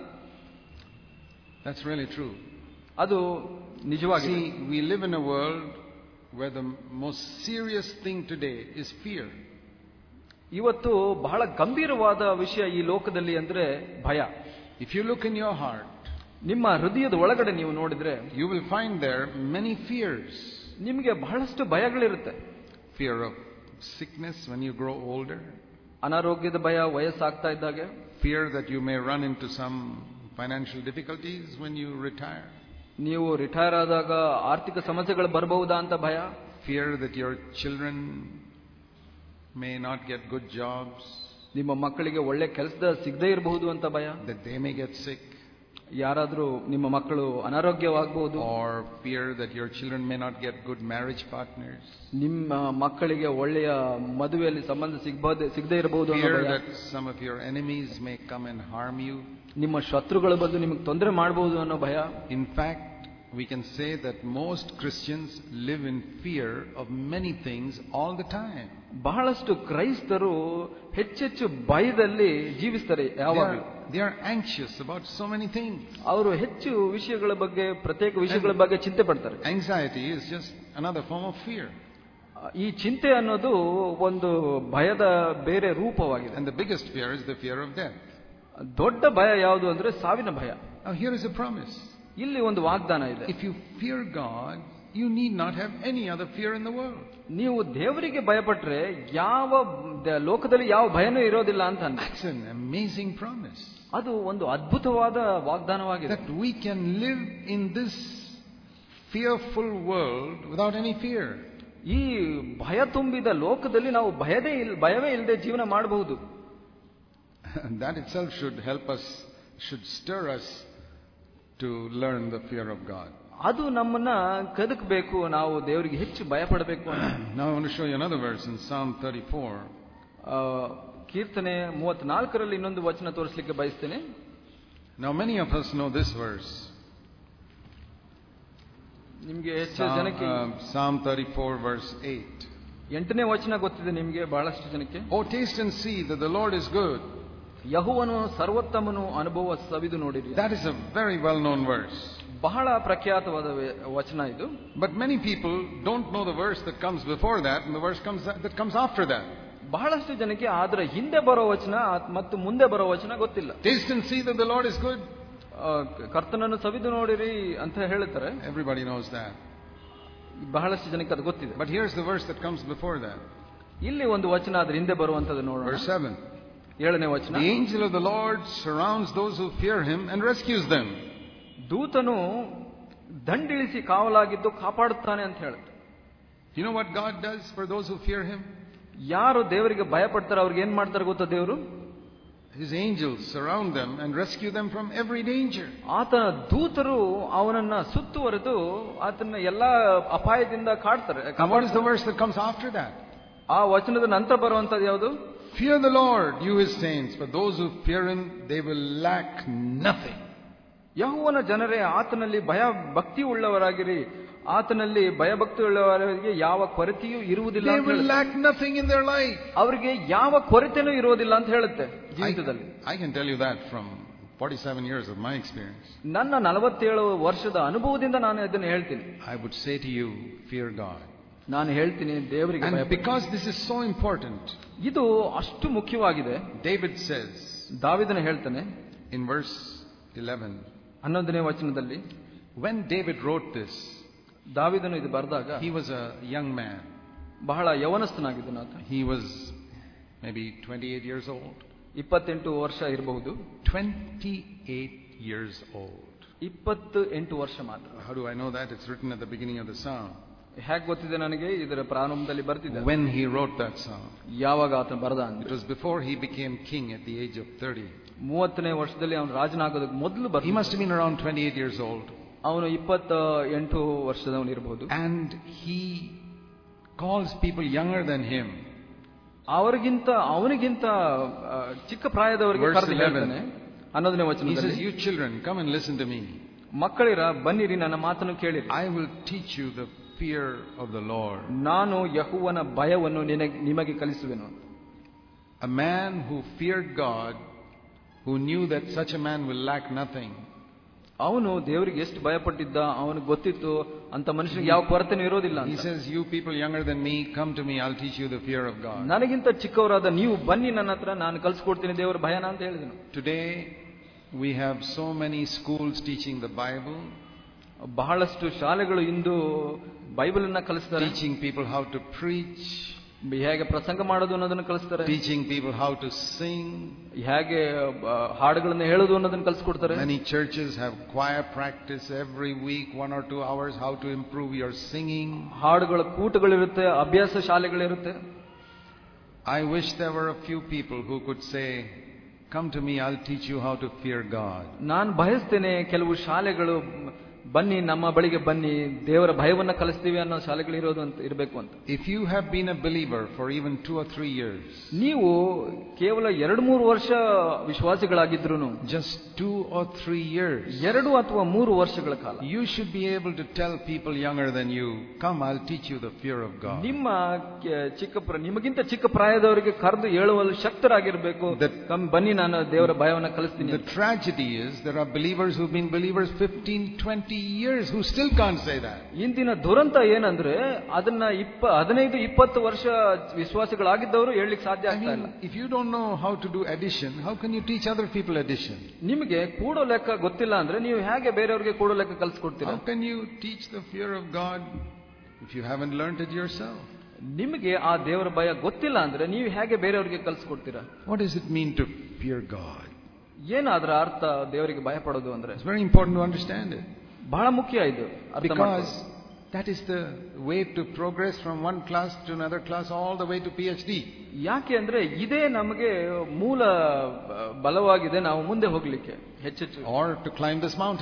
That's really true. ಅದು ನಿಜವಾಗಿದೆ See, we live in a world where the most serious thing today is fear. ಇವತ್ತು ಬಹಳ ಗಂಭೀರವಾದ ವಿಷಯ ಈ ಲೋಕದಲ್ಲಿ ಅಂದ್ರೆ ಭಯ If you look in your heart, ನಿಮ್ಮ ಹೃದಯದ ಒಳಗಡೆ ನೀವು ನೋಡಿದ್ರೆ you will find there many fears. ನಿಮಗೆ ಬಹಳಷ್ಟು ಭಯಗಳಿರುತ್ತೆ Fear of sickness when you grow older, ಅನಾರೋಗ್ಯದ ಭಯ ವಯಸ್ಸಾಗ್ತಾ ಇದ್ದಾಗೆ fear that you may run into some financial difficulties when you retire, ನೀವು ರಿಟೈರ್ ಆದಾಗ ಆರ್ಥಿಕ ಸಮಸ್ಯೆಗಳು ಬರಬಹುದಾ ಅಂತ ಭಯ fear that your children may not get good jobs, ನಿಮ್ಮ ಮಕ್ಕಳಿಗೆ ಒಳ್ಳೆ ಕೆಲಸದ ಸಿಗದೇ ಇರಬಹುದು ಅಂತ ಭಯ that they may get sick, ಯಾರಾದ್ರೂ ನಿಮ್ಮ ಮಕ್ಕಳು ಅನಾರೋಗ್ಯವಾಗಬಹುದು or fear that your children may not get good marriage partners, ನಿಮ್ಮ ಮಕ್ಕಳಿಗೆ ಒಳ್ಳೆಯ ಮದುವೆಯಲ್ಲಿ ಸಂಬಂಧ ಸಿಗಬಹುದು ಸಿಗದೇ ಇರಬಹುದು ಅನ್ನೋ fear ಭಯ that some of your enemies may come and harm you. ನಿಮ್ಮ ಶತ್ರುಗಳು ಬಂದು ನಿಮಗೆ ತೊಂದರೆ ಮಾಡಬಹುದು ಅನ್ನೋ ಭಯ In fact, we can say that most Christians live in fear of many things all the time. ಬಹಳಷ್ಟು ಕ್ರೈಸ್ತರು ಹೆಚ್ಚೆಚ್ಚು ಭಯದಲ್ಲಿ ಜೀವಿಸ್ತಾರೆ They ಯಾವಾಗಲೂ are, they are anxious about so many things. ಅವರು ಹೆಚ್ಚು ವಿಷಯಗಳ ಬಗ್ಗೆ ಪ್ರತ್ಯೇಕ ವಿಷಯಗಳ ಬಗ್ಗೆ ಚಿಂತೆ ಪಡ್ತಾರೆ Anxiety is just another form of fear. ಈ ಚಿಂತೆ ಅನ್ನೋದು ಒಂದು ಭಯದ ಬೇರೆ ರೂಪವಾಗಿದೆ And the biggest fear is the fear of death. ದೊಡ್ಡ ಭಯ ಯಾವುದು ಅಂದ್ರೆ ಸಾವಿನ ಭಯ Now, here is a promise. ಇಲ್ಲಿ ಒಂದು ವಾಗ್ದಾನ ಇದೆ If you fear God, you need not have any other fear in the world. ನೀವು ದೇವರಿಗೆ ಭಯಪಟ್ರೆ ಯಾವ ದ- ಲೋಕದಲ್ಲಿ ಯಾವ ಭಯನೂ ಇರೋದಿಲ್ಲ ಅಂತ ಅಂದ That's an amazing promise. ಅದು ಒಂದು ಅದ್ಭುತವಾದ ವಾಗ್ದಾನವಾಗಿದೆ That we can live in this fearful world without any fear. ಈ ಭಯ ತುಂಬಿದ ಲೋಕದಲ್ಲಿ ನಾವು ಭಯದೇ ಇಲ್ ಭಯವೇ ಇಲ್ಲದೆ ಜೀವನ ಮಾಡಬಹುದು And that itself should help us, should stir us to learn the fear of God. ಅದು ನಮ್ಮನ್ನ ಕದಕಬೇಕು ನಾವು ದೇವರಿಗೆ ಹೆಚ್ಚು ಭಯಪಡಬೇಕು ಅಂತ Now I want to show you another verse in Psalm 34. ಆ, ಕೀರ್ತನೆ ಮೂವತ್ನಾಲ್ಕರಲ್ಲಿ ಇನ್ನೊಂದು ವಚನ ತೋರಿಸಲಿಕ್ಕೆ ಬಯಸ್ತೇನೆ Now many of us know this verse. ನಿಮ್ಗೆ ಹೆಚ್ಚು Psalm, ಜನಕ್ಕೆ uh, Psalm 34 verse 8. ಎಂಟನೇ ವಚನ ಗೊತ್ತಿದೆ ನಿಮ್ಗೆ ಬಹಳಷ್ಟು ಜನಕ್ಕೆ Oh taste and see that the Lord is good. ಯಹುವನು ಸರ್ವೋತ್ತಮನು ಅನುಭವ ಸವಿದು ನೋಡಿರಿ That is a very well known verse. ಬಹಳ ಪ್ರಖ್ಯಾತವಾದ ವೆ- ವಚನ ಇದು But many people don't know the verse that comes before that and the verse comes that comes after that. ಬಹಳಷ್ಟು ಜನಕ್ಕೆ ಆದ್ರೆ ಹಿಂದೆ ಬರೋ ವಚನ ಮತ್ತು ಮುಂದೆ ಬರೋ ವಚನ ಗೊತ್ತಿಲ್ಲ Taste and see that the Lord is good. ಆ, ಕರ್ತನನ್ನು ಸವಿದು ನೋಡಿರಿ ಅಂತ ಹೇಳ್ತಾರೆ Everybody knows that. ಬಹಳಷ್ಟು ಜನಕ್ಕೆ ಅದು ಗೊತ್ತಿದೆ But here's the verse that comes before that. ಇಲ್ಲಿ ಒಂದು ವಚನ ಅದ್ರ ಹಿಂದೆ ಬರುವಂತದ್ದು ನೋಡೋಣ Verse 7. ಏಳನೇ ವಚನ The angel of the Lord surrounds those who fear him and rescues them. ದೂತನು ದಂಡಿಳಿಸಿ ಕಾವಲಾಗಿದ್ದು ಕಾಪಾಡುತ್ತಾನೆ ಅಂತ ಹೇಳುತ್ತೆ You know what God does for those who fear him? ಯಾರು ದೇವರಿಗೆ ಭಯ ಪಡ್ತಾರೆ ಅವ್ರಿಗೆ ಏನ್ ಮಾಡ್ತಾರೆ ಗೊತ್ತಾ ದೇವರು His angels surround them and rescue them from every danger. ಆತನ ದೂತರು ಅವನನ್ನ ಸುತ್ತುವರೆದು ಆತನ ಎಲ್ಲಾ ಅಪಾಯದಿಂದ ಕಾಡ್ತಾರೆ And what is the verse that comes after that? ಆ ವಚನದ ನಂತರ ಬರುವಂತದ್ದು ಯಾವುದು Fear the Lord, you his saints, for those who fear him, they will lack nothing. ಯಹುವನ ಜನರೇ ಆತನಲ್ಲಿ ಭಯ ಭಕ್ತಿ ಉಳ್ಳವರಾಗಿರಿ ಆತನಲ್ಲಿ ಭಯಭಕ್ತಿ ಉಳ್ಳವರಿಗೆ ಯಾವ ಕೊರತೆಯೂ ಇರುವುದಿಲ್ಲ They ಅಂತ will ಹೇಳುತ್ತೆ. lack nothing in their life. ಅವರಿಗೆ ಯಾವ ಕೊರತೆನೂ ಇರುವುದಿಲ್ಲ ಅಂತ ಹೇಳುತ್ತೆ ಜೀವಿತದಲ್ಲಿ I, I can tell you that from 47 years of my experience. ನನ್ನ ನಲವತ್ತೇಳು ವರ್ಷದ ಅನುಭವದಿಂದ ನಾನು ಇದನ್ನು ಹೇಳ್ತೀನಿ I would say to you, fear God. ನಾನು ಹೇಳ್ತೀನಿ ದೇವರಿಗೆ And ಭಯಪಡಿ. because this is so important, ಇದು ಅಷ್ಟು ಮುಖ್ಯವಾಗಿದೆ David says ದಾವಿದನ ಹೇಳ್ತಾನೆ in verse 11, ಹನ್ನೊಂದನೇ ವಚನದಲ್ಲಿ when David wrote this, ದಾವಿದನು ಇದು ಬರೆದಾಗ he was a young man. ಬಹಳ ಯವನಸ್ಥನಾಗಿದ್ದನು ಆತ He was maybe 28 years old. ಇಪ್ಪತ್ತೆಂಟು ವರ್ಷ ಇರಬಹುದು 28 years old. ಇಪ್ಪತ್ತು ಎಂಟು ವರ್ಷ ಮಾತ್ರ How do I know that? It's written at the beginning of the psalm. ಹೇಗೆ ಗೊತ್ತಿದೆ ನನಗೆ ಇದರ ಪ್ರಾರಂಭದಲ್ಲಿ ಬರ್ತಿದ್ದೆ When he wrote that psalm, ಯಾವಾಗ ಆತ ಬರದ it ಅಂದ್ರೆ was before he became king at the age of 30. ಮೂವತ್ತನೇ ವರ್ಷದಲ್ಲಿ ಅವನು ರಾಜನಾಗೋದಕ್ಕೆ ಮೊದಲು He ಬರ್ತ must have been around 28 years old. ಅವನು ಇಪ್ಪತ್ತ ಎಂಟು ವರ್ಷದವನು ಇರಬಹುದು And he calls people younger than him. ಅವರಿಗಿಂತ ಅವನಿಗಿಂತ ಆ, ಚಿಕ್ಕ ಪ್ರಾಯದವರಿಗೆ Verse ಕರೆದು 11. ಹೇಳ್ತಾನೆ ಹನ್ನೊಂದನೇ He says, ವಚನದಲ್ಲಿ You children, come and listen to me. ಮಕ್ಕಳಿರ ಬನ್ನಿರಿ ನನ್ನ ಮಾತನ್ನು ಕೇಳಿರಿ I will teach you the fear of the Lord. ನಾನು ಯಹುವನ ಭಯವನ್ನು ನಿನಗೆ ನಿಮಗೆ ಕಲಿಸುವೆನು A man who feared God, who knew that such a man will lack nothing, ಅವನು ದೇವರಿಗೆ ಎಷ್ಟು ಭಯಪಟ್ಟಿದ್ದ ಅವನಿಗೆ ಗೊತ್ತಿತ್ತು ಅಂತ ಮನುಷ್ಯನಿಗೆ ಯಾವ ಕೊರತೆನೂ ಇರೋದಿಲ್ಲ he ಅಂತ says, You people younger than me, come to me, I'll teach you the fear of God. ನನಗಿಂತ ಚಿಕ್ಕವರಾದ ನೀವು ಬನ್ನಿ ನನ್ನ ಹತ್ರ ನಾನು ಕಲ್ಸ್ಕೊಡ್ತೀನಿ ದೇವರ ಭಯನ ಅಂತ ಹೇಳಿದನು Today, we have so many schools teaching the Bible, ಬಹಳಷ್ಟು ಶಾಲೆಗಳು ಇಂದು ಬೈಬಲ್ ಅನ್ನ ಕಲಿಸ್ತಾರೆ teaching people how to preach, ಹೇಗೆ ಪ್ರಸಂಗ ಮಾಡೋದು ಅನ್ನೋದನ್ನ ಕಲಿಸ್ತಾರೆ teaching people how to sing. ಹೇಗೆ ಆ, ಹಾಡುಗಳನ್ನ ಹೇಳೋದು ಅನ್ನೋದನ್ನ ಕಲಿಸ್ಕೊಡ್ತಾರೆ Many churches have choir practice every week, one or two hours, how to improve your singing. ಹಾಡುಗಳ ಕೂಟಗಳಿರುತ್ತೆ ಅಭ್ಯಾಸ ಶಾಲೆಗಳಿರುತ್ತೆ I wish there were a few people who could say, Come to me, I'll teach you how to fear God. ನಾನು ಬಯಸ್ತೇನೆ ಕೆಲವು ಶಾಲೆಗಳು ಬನ್ನಿ ನಮ್ಮ ಬಳಿಗೆ ಬನ್ನಿ ದೇವರ ಭಯವನ್ನ ಕಲಿಸ್ತೀವಿ ಅನ್ನೋ ಶಾಲೆಗಳಿರೋದು ಅಂತ ಇರಬೇಕು ಅಂತ If you have been a believer for even two or three years, ನೀವು ಕೇವಲ ಎರಡು ಮೂರು ವರ್ಷ ವಿಶ್ವಾಸಿಗಳಾಗಿದ್ರು just two or three years, ಎರಡು ಅಥವಾ ಮೂರು ವರ್ಷಗಳ ಕಾಲ you should be able to tell people younger than you, Come, I'll teach you the fear of God. ನಿಮ್ಮ ಕೆ- ಚಿಕ್ಕ ಪ್ರ- ನಿಮಗಿಂತ ಚಿಕ್ಕ ಪ್ರಾಯದವರಿಗೆ ಕರೆದು ಹೇಳುವಲ್ಲಿ ಶಕ್ತರಾಗಿರ್ಬೇಕು The- ಕಮ್ ಬನ್ನಿ ನಾನು ದೇವರ ಭಯವನ್ನ ಕಲಿಸ್ತೀನಿ The tragedy is there are believers who've been believers 15, 20 years who still can't say that. ಇಂದಿನ ದುರಂತ ಏನಂದ್ರೆ ಅದನ್ನ ಇಪ್ಪ ಹದಿನೈದು ಇಪ್ಪತ್ತು ವರ್ಷ ವಿಶ್ವಾಸಿಗಳಾಗಿದ್ದವರು ಹೇಳಲಿಕ್ಕೆ ಸಾಧ್ಯ I ಆಗ್ತಾ ಇಲ್ಲ mean, if you don't know how to do addition, how can you teach other people addition? ನಿಮಗೆ ಕೂಡೋ ಲೆಕ್ಕ ಗೊತ್ತಿಲ್ಲ ಅಂದ್ರೆ ನೀವು ಹೇಗೆ ಬೇರೆಯವ್ರಿಗೆ ಕೂಡೋ ಲೆಕ್ಕ ಕಲಿಸ್ಕೊಡ್ತೀರಾ How can you teach the fear of God if you haven't learned it yourself? ನಿಮಗೆ ಆ ದೇವರ ಭಯ ಗೊತ್ತಿಲ್ಲ ಅಂದ್ರೆ ನೀವು ಹೇಗೆ ಬೇರೆಯವ್ರಿಗೆ ಕಲಿಸ್ಕೊಡ್ತೀರಾ What does it mean to fear God? ಏನಾದ್ರ ಅರ್ಥ ದೇವರಿಗೆ ಭಯ ಪಡೋದು ಅಂದ್ರೆ It's very important to understand it. ಬಹಳ ಮುಖ್ಯ ಇದು ಅರ್ಥ Because ಮಾಡ್ಕೊಳ್ಳೋದು. that is the way to progress from one class to another class all the way to PhD. ಯಾಕೆ ಅಂದ್ರೆ ಇದೇ ನಮಗೆ ಮೂಲ ಬ- ಬಲವಾಗಿದೆ ನಾವು ಮುಂದೆ ಹೋಗ್ಲಿಕ್ಕೆ ಹೆಚ್ಚೆಚ್ಚು Or to climb this mountain.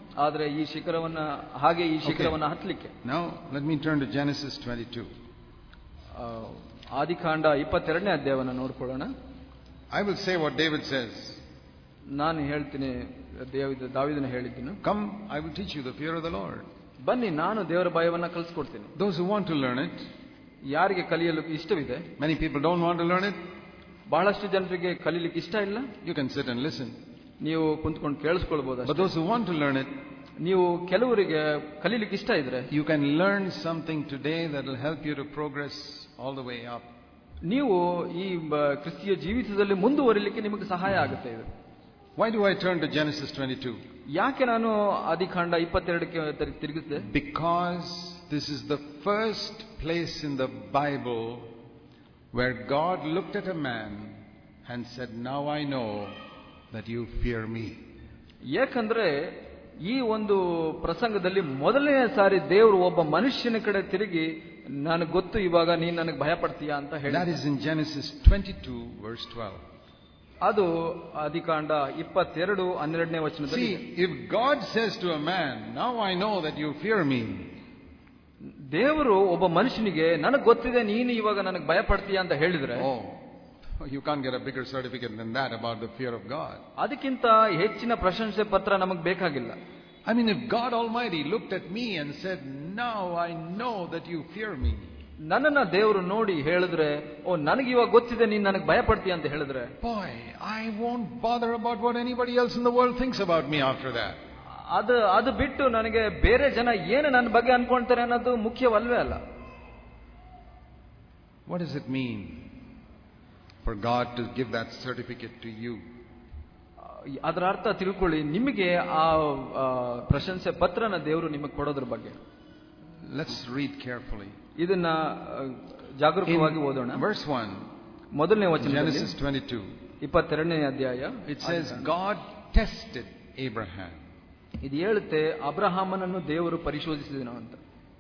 ಆದ್ರೆ ಈ ಶಿಖರವನ್ನ ಹಾಗೆ ಈ ಶಿಖರವನ್ನ ಹತ್ತಲಿಕ್ಕೆ Now, let me turn to Genesis 22. ಆ, ಆದಿಕಾಂಡ ಇಪ್ಪತ್ತೆರಡನೇ ಅಧ್ಯಾಯವನ್ನ ನೋಡ್ಕೊಳ್ಳೋಣ I will say what David says. ನಾನು ಹೇಳ್ತೀನಿ ದೇವಿದ ದಾವಿದನ ಹೇಳಿದ್ದೀನಿ Come, I will teach you the fear of the Lord. ಬನ್ನಿ ನಾನು ದೇವರ ಭಯವನ್ನ ಕಲಿಸ್ಕೊಡ್ತೀನಿ Those who want to learn it, ಯಾರಿಗೆ ಕಲಿಯಲು ಇಷ್ಟವಿದೆ many people don't want to learn it. ಬಹಳಷ್ಟು ಜನರಿಗೆ ಕಲೀಲಿಕ್ಕೆ ಇಷ್ಟ ಇಲ್ಲ You can sit and listen. ನೀವು ಕುಂತ್ಕೊಂಡು ಕೇಳಿಸ್ಕೊಳ್ಬಹುದು But those who want to learn it, ನೀವು ಕೆಲವರಿಗೆ ಕಲೀಲಿಕ್ಕೆ ಇಷ್ಟ ಇದ್ರೆ you can learn something today that will help you to progress all the way up. ನೀವು ಈ ಬ- ಕ್ರಿಸ್ತಿಯ ಜೀವಿತದಲ್ಲಿ ಮುಂದುವರಿಲಿಕ್ಕೆ ನಿಮಗೆ ಸಹಾಯ ಆಗುತ್ತೆ ಇದು Why do I turn to Genesis 22? ಯಾಕೆ ನಾನು ಆದಿಕಾಂಡ ಇಪ್ಪತ್ತೆರಡಕ್ಕೆ ತಿರ್- ತಿರುಗಿಸಿದೆ Because this is the first place in the Bible where God looked at a man and said, Now I know that you fear me. ಯಾಕಂದ್ರೆ ಈ ಒಂದು ಪ್ರಸಂಗದಲ್ಲಿ ಮೊದಲನೇ ಸಾರಿ ದೇವರು ಒಬ್ಬ ಮನುಷ್ಯನ ಕಡೆ ತಿರುಗಿ ನನಗೆ ಗೊತ್ತು ಇವಾಗ ನೀನ್ ನನಗೆ ಭಯ ಪಡ್ತೀಯಾ ಅಂತ ಹೇಳಿ That is in Genesis 22, verse 12. ಅದು ಆದಿಕಾಂಡ ಇಪ್ಪತ್ತೆರಡು ಹನ್ನೆರಡನೇ ವಚನದಲ್ಲಿ See, if God says to a man, Now I know that you fear me, ದೇವರು ಒಬ್ಬ ಮನುಷ್ಯನಿಗೆ ನನಗೆ ಗೊತ್ತಿದೆ ನೀನು ಇವಾಗ ನನಗೆ ಭಯ ಪಡ್ತೀಯಾ ಅಂತ ಹೇಳಿದ್ರೆ oh, you can't get a bigger certificate than that about the fear of God. ಅದಕ್ಕಿಂತ ಹೆಚ್ಚಿನ ಪ್ರಶಂಸೆ ಪತ್ರ ನಮಗೆ ಬೇಕಾಗಿಲ್ಲ I mean, if God Almighty looked at me and said, Now I know that you fear me, ನನ್ನನ್ನ ದೇವರು ನೋಡಿ ಹೇಳಿದ್ರೆ ಓ ನನಗೆ ಇವಾಗ ಗೊತ್ತಿದೆ ನೀನ್ ನನಗೆ ಭಯ ಪಡ್ತೀಯ ಅಂತ ಹೇಳಿದ್ರೆ boy, I won't bother about what anybody else in the world thinks about me after that. ಅದು ಅದು ಬಿಟ್ಟು ನನಗೆ ಬೇರೆ ಜನ ಏನು ನನ್ನ ಬಗ್ಗೆ ಅನ್ಕೊಂತಾರೆ ಅನ್ನೋದು ಮುಖ್ಯವಲ್ವೇ ಅಲ್ಲ What does it mean for God to give that certificate to you? ಅದರ ಅರ್ಥ ತಿಳ್ಕೊಳ್ಳಿ ನಿಮಗೆ ಆ ಆ, ಪ್ರಶಂಸೆ ಪತ್ರನ ದೇವರು ನಿಮಗೆ ಕೊಡೋದ್ರ ಬಗ್ಗೆ Let's read carefully. ಇದನ್ನ ಆ, ಜಾಗರೂಕವಾಗಿ ಓದೋಣ In verse 1, ಮೊದಲನೇ ವಚನ Genesis 22, ಇಪ್ಪತ್ತೆರಡನೇ ಅಧ್ಯಾಯ it says, God tested Abraham. ಇದು ಹೇಳುತ್ತೆ ಅಬ್ರಹಾಮನನ್ನು ದೇವರು ಪರಿಶೋಧಿಸಿದನು ಅಂತ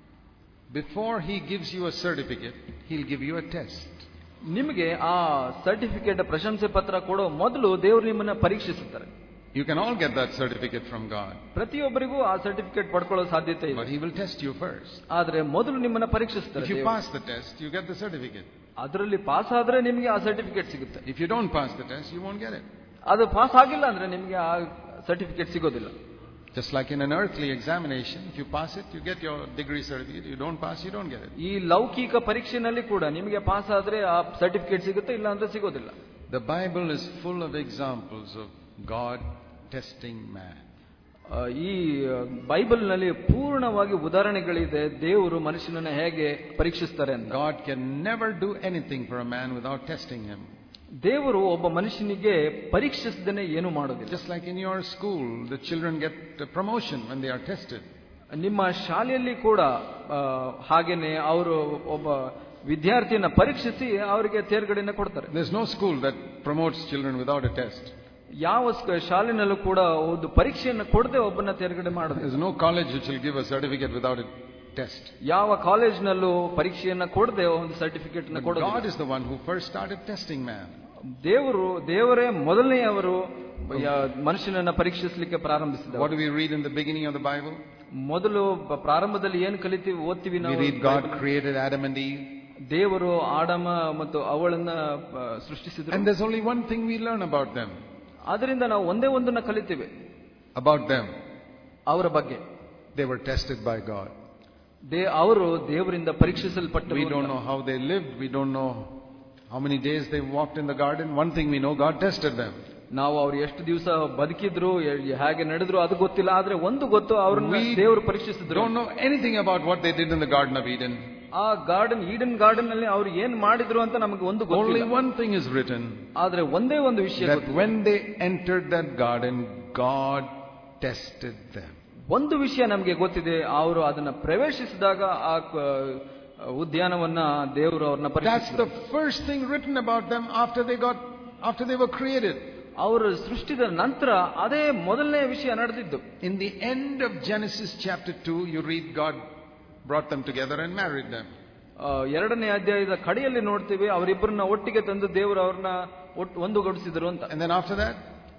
Before he gives you a certificate, he'll give you a test. ನಿಮಗೆ ಆ ಸರ್ಟಿಫಿಕೇಟ್ ಪ್ರಶಂಸೆ ಪತ್ರ ಕೊಡೋ ಮೊದಲು ದೇವರು ನಿಮ್ಮನ್ನ ಪರೀಕ್ಷಿಸುತ್ತಾರೆ You can all get that certificate from God, ಪ್ರತಿಯೊಬ್ಬರಿಗೂ ಆ ಸರ್ಟಿಫಿಕೇಟ್ ಪಡ್ಕೊಳ್ಳೋ ಸಾಧ್ಯತೆ but ಇದೆ he will test you first. ಆದ್ರೆ ಮೊದಲು ನಿಮ್ಮನ್ನ ಪರೀಕ್ಷಿಸ್ತಾರೆ If you ದೇವರು. pass the test, you get the certificate. ಅದರಲ್ಲಿ ಪಾಸ್ ಆದ್ರೆ ನಿಮಗೆ ಆ ಸರ್ಟಿಫಿಕೇಟ್ ಸಿಗುತ್ತೆ If you don't pass the test, you won't get it. ಅದು ಪಾಸ್ ಆಗಿಲ್ಲ ಅಂದ್ರೆ ನಿಮಗೆ ಆ ಸರ್ಟಿಫಿಕೇಟ್ ಸಿಗೋದಿಲ್ಲ Just like in an earthly examination, if you pass it, you get your degree certificate. You don't pass, you don't get it. ಈ ಲೌಕಿಕ ಪರೀಕ್ಷೆನಲ್ಲಿ ಕೂಡ ನಿಮಗೆ ಪಾಸ್ ಆದ್ರೆ ಆ ಸರ್ಟಿಫಿಕೇಟ್ ಸಿಗುತ್ತೆ ಇಲ್ಲ ಅಂದ್ರೆ ಸಿಗೋದಿಲ್ಲ The Bible is full of examples of God testing man. ಆ, ಈ ಬೈಬಲ್ನಲ್ಲಿ ಪೂರ್ಣವಾಗಿ ಉದಾಹರಣೆಗಳಿದೆ ದೇವರು ಮನುಷ್ಯನನ್ನ ಹೇಗೆ ಪರೀಕ್ಷಿಸ್ತಾರೆ ಅಂತ God can never do anything for a man without testing him. ದೇವರು ಒಬ್ಬ ಮನುಷ್ಯನಿಗೆ ಪರೀಕ್ಷಿಸದೇನೆ ಏನು ಮಾಡೋದಿಲ್ಲ Just like in your school, the children get a promotion when they are tested. ನಿಮ್ಮ ಶಾಲೆಯಲ್ಲಿ ಕೂಡ ಆ, ಹಾಗೇನೆ ಅವರು ಒಬ್ಬ ವಿದ್ಯಾರ್ಥಿಯನ್ನ ಪರೀಕ್ಷಿಸಿ ಅವರಿಗೆ ತೇರ್ಗಡೆಯನ್ನ ಕೊಡ್ತಾರೆ There's no school that promotes children without a test. ಯಾವ ಸ್ಕ- ಶಾಲೆನಲ್ಲೂ ಕೂಡ ಒಂದು ಪರೀಕ್ಷೆಯನ್ನು ಕೊಡದೆ ಒಬ್ಬನ ತೇರ್ಗಡೆ ಮಾಡೋದು There's no college which will give a certificate without a test. ಯಾವ ಕಾಲೇಜ್ನಲ್ಲೂ ಪರೀಕ್ಷೆಯನ್ನ ಕೊಡದೆ ಒಂದು ಸರ್ಟಿಫಿಕೇಟ್ But ಕೊಡೋದು God is the one who first started testing man. ದೇವರು ದೇವರೇ ಮೊದಲನೆಯವರು ಯ- ಮನುಷ್ಯನನ್ನ ಪರೀಕ್ಷಿಸಲಿಕ್ಕೆ ಪ್ರಾರಂಭಿಸಿದ What do we read in the beginning of the Bible? ಮೊದಲು ಬ- ಪ್ರಾರಂಭದಲ್ಲಿ ಏನು ಕಲಿತೀವಿ ಓದ್ತೀವಿ We ನಾವು read God created Adam and Eve. ದೇವರು ಆಡಮ ಮತ್ತು ಅವಳನ್ನ ಆ, ಸೃಷ್ಟಿಸಿದ್ರು And there's only one thing we learn about them. ಅದರಿಂದ ನಾವು ಒಂದೇ ಒಂದನ್ನ ಕಲಿತೀವಿ About them. ಅವರ ಬಗ್ಗೆ They were tested by God. ದೇ ಅವರು ದೇವರಿಂದ ಪರೀಕ್ಷಿಸಲ್ಪಟ್ಟರು We don't ಅಂತ. know how they lived. We don't know how many days they walked in the garden. One thing we know, God tested them. ನಾವು ಅವ್ರು ಎಷ್ಟು ದಿವಸ ಬದುಕಿದ್ರು ಎ- ಹೇಗೆ ನಡೆದ್ರು ಅದು ಗೊತ್ತಿಲ್ಲ ಆದ್ರೆ ಒಂದು ಗೊತ್ತು ಅವ್ರನ್ನ We ದೇವರು ಪರೀಕ್ಷಿಸಿದ್ರು Don't know anything about what they did in the Garden of Eden. ಆ ಗಾರ್ಡನ್ ಈಡನ್ ಗಾರ್ಡನ್ ನಲ್ಲಿ ಅವ್ರು ಏನ್ ಮಾಡಿದ್ರು ಅಂತ ನಮಗೆ ಒಂದು Only ಗೊತ್ತಿಲ್ಲ one thing is written ಆದ್ರೆ ಒಂದೇ ಒಂದು ವಿಷಯ that ಗೊತ್ತು. when they entered that garden, God tested them. ಒಂದು ವಿಷಯ ನಮಗೆ ಗೊತ್ತಿದೆ ಅವರು ಅದನ್ನ ಪ್ರವೇಶಿಸಿದಾಗ ಆ ಕ- ಉದ್ಯಾನವನ್ನ ದೇವರು ಅವ್ರನ್ನ That's ಪರೀಕ್ಷಿಸಿದ್ರು the first thing written about them after they got after they were created. ಅವರು ಸೃಷ್ಟಿದ ನಂತರ ಅದೇ ಮೊದಲನೇ ವಿಷಯ ನಡೆದಿದ್ದು In the end of Genesis chapter 2, you read God brought them together and married them. ಆ, ಎರಡನೇ ಅಧ್ಯಾಯದ ಕಡೆಯಲ್ಲಿ ನೋಡ್ತೀವಿ ಅವರಿಬ್ಬರನ್ನ ಒಟ್ಟಿಗೆ ತಂದು ದೇವರು ಅವ್ರನ್ನ ಒಟ್ಟು ಒಂದುಗೂಡಿಸಿದ್ರು ಅಂತ And then after that,